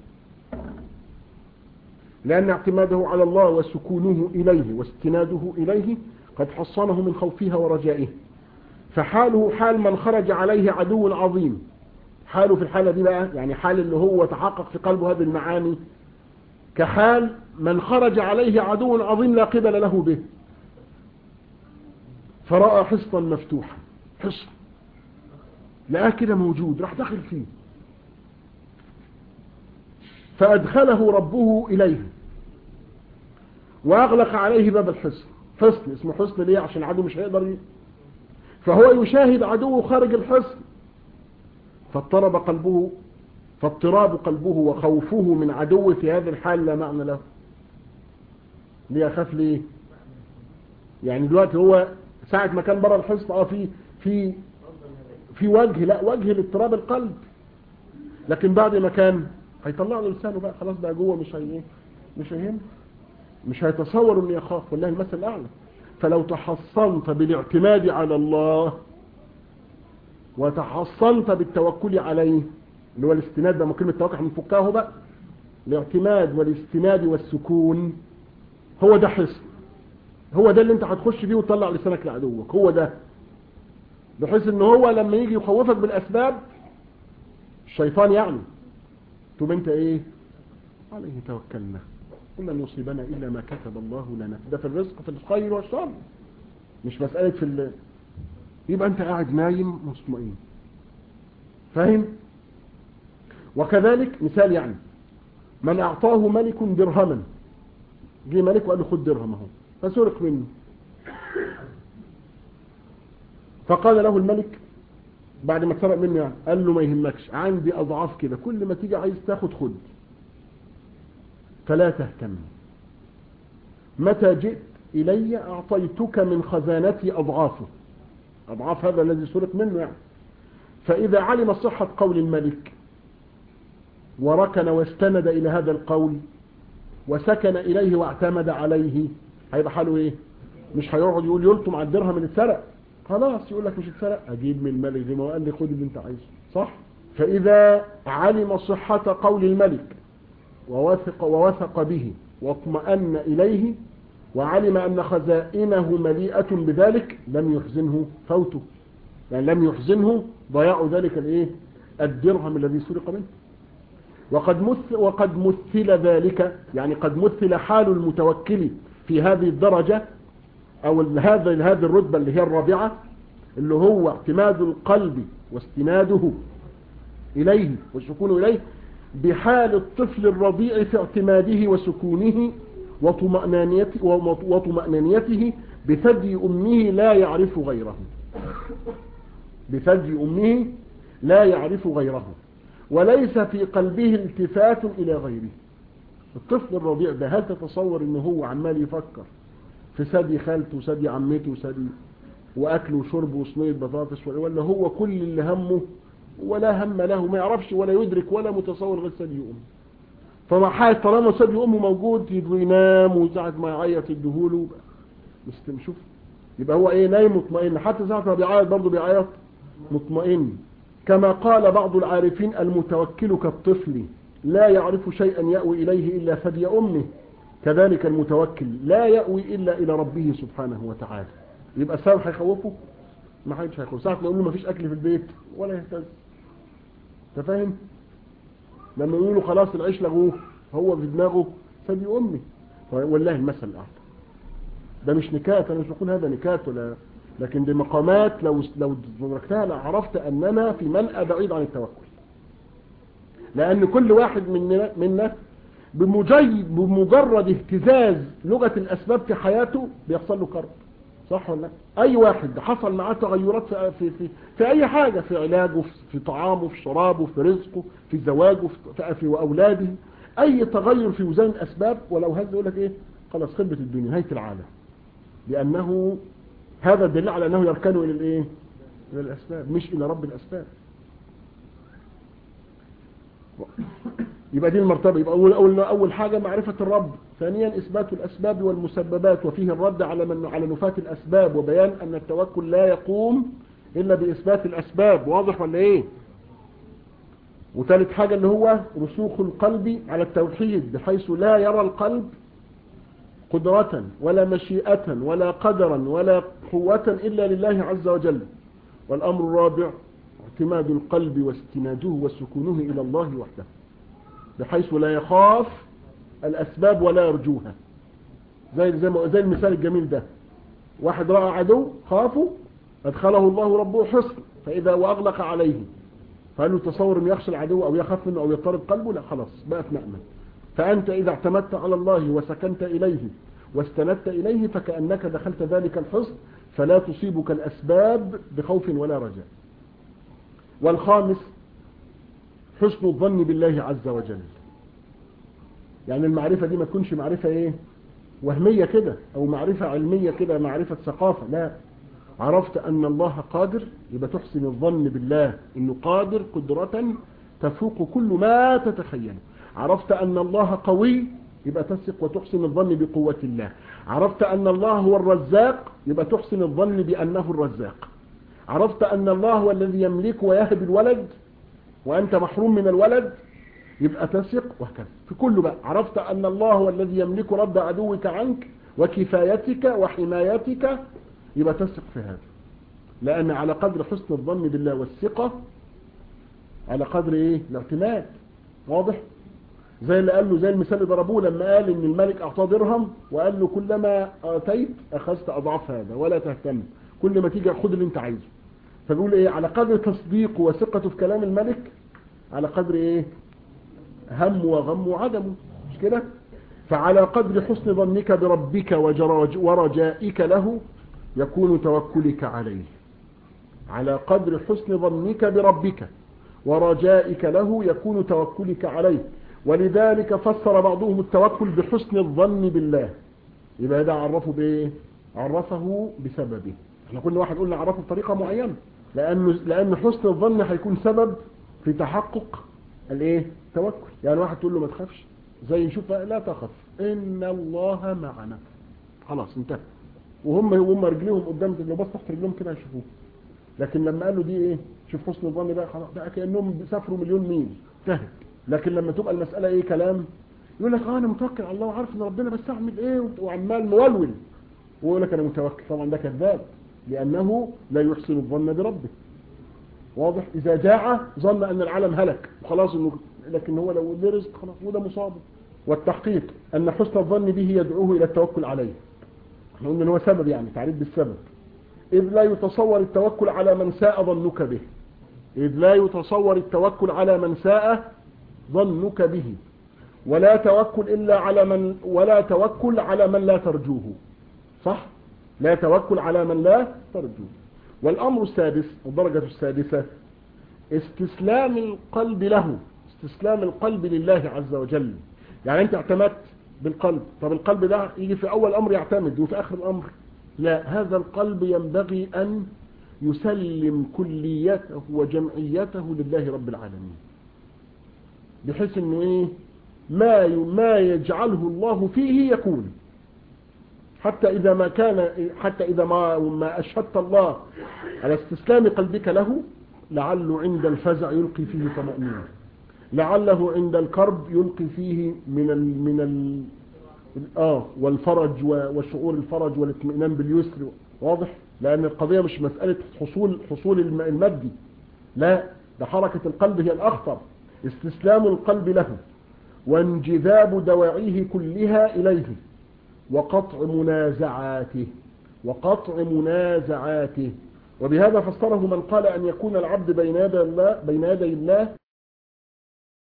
لأن اعتماده على الله وسكونه إليه واستناده إليه قد حصنه من خوفها ورجائه فحاله حال من خرج عليه عدو عظيم حاله في الحالة دي بقى يعني حال اللي هو تحقق في قلبه هذه المعاني كحال من خرج عليه عدو عظيم لا قبل له به فرأى حصنا مفتوحا حصن لقاه كده موجود راح داخل فيه فأدخله ربه إليه وأغلق عليه باب الحصن حصن اسمه حصن ليه عشان العدو مش هيقدر ي... فهو يشاهد عدوه خارج الحصن فاضطرب قلبه فاضطراب قلبه وخوفه من عدوه في هذه الحال لا معنى له ليه اخاف ليه يعني دلوقتي هو ساعة ما كان بره الحصن اه في في في وجه لا وجه لاضطراب القلب لكن بعد ما كان هيطلع له لسانه بقى خلاص بقى جوه مش هي مش هيهم مش هيتصور انه يخاف والله المثل الاعلى فلو تحصنت بالاعتماد على الله وتحصنت بالتوكل عليه اللي هو الاستناد ده كلمه توكل هنفكها بقى الاعتماد والاستناد والسكون هو ده حصن هو ده اللي انت هتخش فيه وتطلع لسانك لعدوك هو ده بحيث ان هو لما يجي يخوفك بالاسباب الشيطان يعني تقوم انت ايه عليه توكلنا قل لن يصيبنا الا ما كتب الله لنا ده في الرزق في الخير والشر مش مسألة في ال... يبقى انت قاعد نايم مطمئن فاهم وكذلك مثال يعني من اعطاه ملك درهما جه ملك وقال له خد درهم اهو فسرق منه فقال له الملك بعد ما سرق منه يعني قال له ما يهمكش عندي اضعاف كده كل ما تيجي عايز تاخد خد فلا تهتم متى جئت الي اعطيتك من خزانتي اضعافه اضعاف هذا الذي سرق منه يعني فاذا علم صحة قول الملك وركن واستند الى هذا القول وسكن اليه واعتمد عليه هيبقى حاله ايه مش هيقعد يقول يلطم على الدرهم اللي اتسرق خلاص يقول لك مش اتسرق اجيب من الملك زي ما قال لي خد اللي انت عايزه صح فاذا علم صحة قول الملك ووثق ووثق به واطمأن اليه وعلم ان خزائنه مليئة بذلك لم يحزنه فوته يعني لم يحزنه ضياع ذلك الايه الدرهم الذي سرق منه وقد مثل, وقد مثل ذلك يعني قد مثل حال المتوكل في هذه الدرجة او هذا هذه الرتبة اللي هي الرابعة اللي هو اعتماد القلب واستناده اليه والسكون اليه بحال الطفل الرضيع في اعتماده وسكونه وطمأنانيته, وطمأنانيته بثدي أمه لا يعرف غيره بثدي أمه لا يعرف غيره وليس في قلبه التفات إلى غيره الطفل الرضيع ده هل تتصور انه هو عمال يفكر في ثدي خالته وثدي عمته وثدي واكل وشرب وصينيه بطاطس ولا هو كل اللي همه ولا هم له ما يعرفش ولا يدرك ولا متصور غير ثدي امه فمع حال طالما ثدي امه موجود ينام وساعه ما يعيط يديهوله شوف يبقى هو ايه نايم مطمئن حتى ساعه ما بيعيط برضه بيعيط مطمئن كما قال بعض العارفين المتوكل كالطفل لا يعرف شيئا يأوي إليه إلا ثدي أمه كذلك المتوكل لا يأوي إلا إلى ربه سبحانه وتعالى يبقى السبب هيخوفه ما حدش هيخوف ساعة ما يقول له ما فيش أكل في البيت ولا يهتز انت فاهم لما يقولوا خلاص العيش لغوه هو في دماغه ثدي أمه والله المثل الأعلى ده مش نكات أنا مش بقول هذا نكات ولا لكن دي مقامات لو لو دركتها لعرفت أننا في منأى بعيد عن التوكل لأن كل واحد مننا, منا بمجرد, بمجرد اهتزاز لغة الأسباب في حياته بيحصل له كرب صح ولا أي واحد حصل معاه تغيرات في, في, في, في أي حاجة في علاجه في طعامه في شرابه في رزقه في زواجه في, في أولاده أي تغير في وزن الأسباب ولو هذا يقول لك إيه خلاص خربت الدنيا نهاية العالم لأنه هذا الدليل على أنه يركن إلى الإيه إلى الأسباب مش إلى رب الأسباب يبقى دي المرتبة يبقى أول, أول, أول حاجة معرفة الرب ثانيا إثبات الأسباب والمسببات وفيه الرد على من على نفاة الأسباب وبيان أن التوكل لا يقوم إلا بإثبات الأسباب واضح ولا إيه وثالث حاجة اللي هو رسوخ القلب على التوحيد بحيث لا يرى القلب قدرة ولا مشيئة ولا قدرا ولا قوة إلا لله عز وجل والأمر الرابع اعتماد القلب واستناده وسكونه إلى الله وحده بحيث لا يخاف الأسباب ولا يرجوها زي, زي, زي المثال الجميل ده واحد رأى عدو خافه أدخله الله ربه حصن فإذا وأغلق عليه فهل له تصور أن يخشى العدو أو يخاف منه أو يضطرب قلبه لا خلاص بقت مأمن فأنت إذا اعتمدت على الله وسكنت إليه واستندت إليه فكأنك دخلت ذلك الحصن فلا تصيبك الأسباب بخوف ولا رجاء والخامس حسن الظن بالله عز وجل يعني المعرفة دي ما تكونش معرفة ايه وهمية كده او معرفة علمية كده معرفة ثقافة لا عرفت ان الله قادر يبقى تحسن الظن بالله انه قادر قدرة تفوق كل ما تتخيل عرفت ان الله قوي يبقى تثق وتحسن الظن بقوة الله عرفت ان الله هو الرزاق يبقى تحسن الظن بانه الرزاق عرفت ان الله هو الذي يملك ويهب الولد وانت محروم من الولد يبقى تثق وهكذا في كل بقى عرفت ان الله هو الذي يملك رد عدوك عنك وكفايتك وحمايتك يبقى تثق في هذا لان على قدر حسن الظن بالله والثقة على قدر ايه الاعتماد واضح زي اللي قال له زي المثال اللي ضربوه لما قال ان الملك اعطاه درهم وقال له كلما اتيت اخذت اضعاف هذا ولا تهتم كل ما تيجي خد اللي انت عايزه فبيقول ايه على قدر تصديقه وثقته في كلام الملك على قدر ايه هم وغم وعدمه مش كده فعلى قدر حسن ظنك بربك وجراج ورجائك له يكون توكلك عليه على قدر حسن ظنك بربك ورجائك له يكون توكلك عليه ولذلك فسر بعضهم التوكل بحسن الظن بالله يبقى ده عرفه بايه عرفه بسببه احنا كل واحد قلنا عرفه بطريقة معينة لأنه لأن حسن الظن هيكون سبب في تحقق الايه توكل يعني واحد تقول له ما تخافش زي نشوف لا تخف ان الله معنا خلاص انتهى وهم وهم رجليهم قدام لو بص تحت رجلهم كده هيشوفوه لكن لما قالوا دي ايه شوف حسن الظن بقى خلاص بقى كانهم سافروا مليون ميل انتهت لكن لما تبقى المساله ايه كلام يقول لك اه انا متوكل على الله وعارف ان ربنا بس اعمل ايه وعمال مولول ويقول لك انا متوكل طبعا ده كذاب لانه لا يحسن الظن بربه واضح اذا جاع ظن ان العالم هلك وخلاص انه لكن هو لو له رزق خلاص وده مصابه والتحقيق ان حسن الظن به يدعوه الى التوكل عليه احنا قلنا ان هو سبب يعني تعريف بالسبب اذ لا يتصور التوكل على من ساء ظنك به اذ لا يتصور التوكل على من ساء ظنك به ولا توكل الا على من ولا توكل على من لا ترجوه صح لا توكل على من لا ترجوه والأمر السادس الدرجة السادسة استسلام القلب له استسلام القلب لله عز وجل يعني انت اعتمدت بالقلب طب القلب ده يجي في أول أمر يعتمد وفي آخر الأمر لا هذا القلب ينبغي أن يسلم كليته وجمعيته لله رب العالمين بحيث انه ايه ما ما يجعله الله فيه يكون حتى إذا ما كان حتى إذا ما ما أشهدت الله على استسلام قلبك له لعله عند الفزع يلقي فيه طمأنينة لعله عند الكرب يلقي فيه من ال من ال آه والفرج وشعور الفرج والاطمئنان باليسر واضح لأن القضية مش مسألة حصول حصول المادي لا ده حركة القلب هي الأخطر استسلام القلب له وانجذاب دواعيه كلها إليه وقطع منازعاته وقطع منازعاته وبهذا فسره من قال أن يكون العبد بين يدي الله بين يدي الله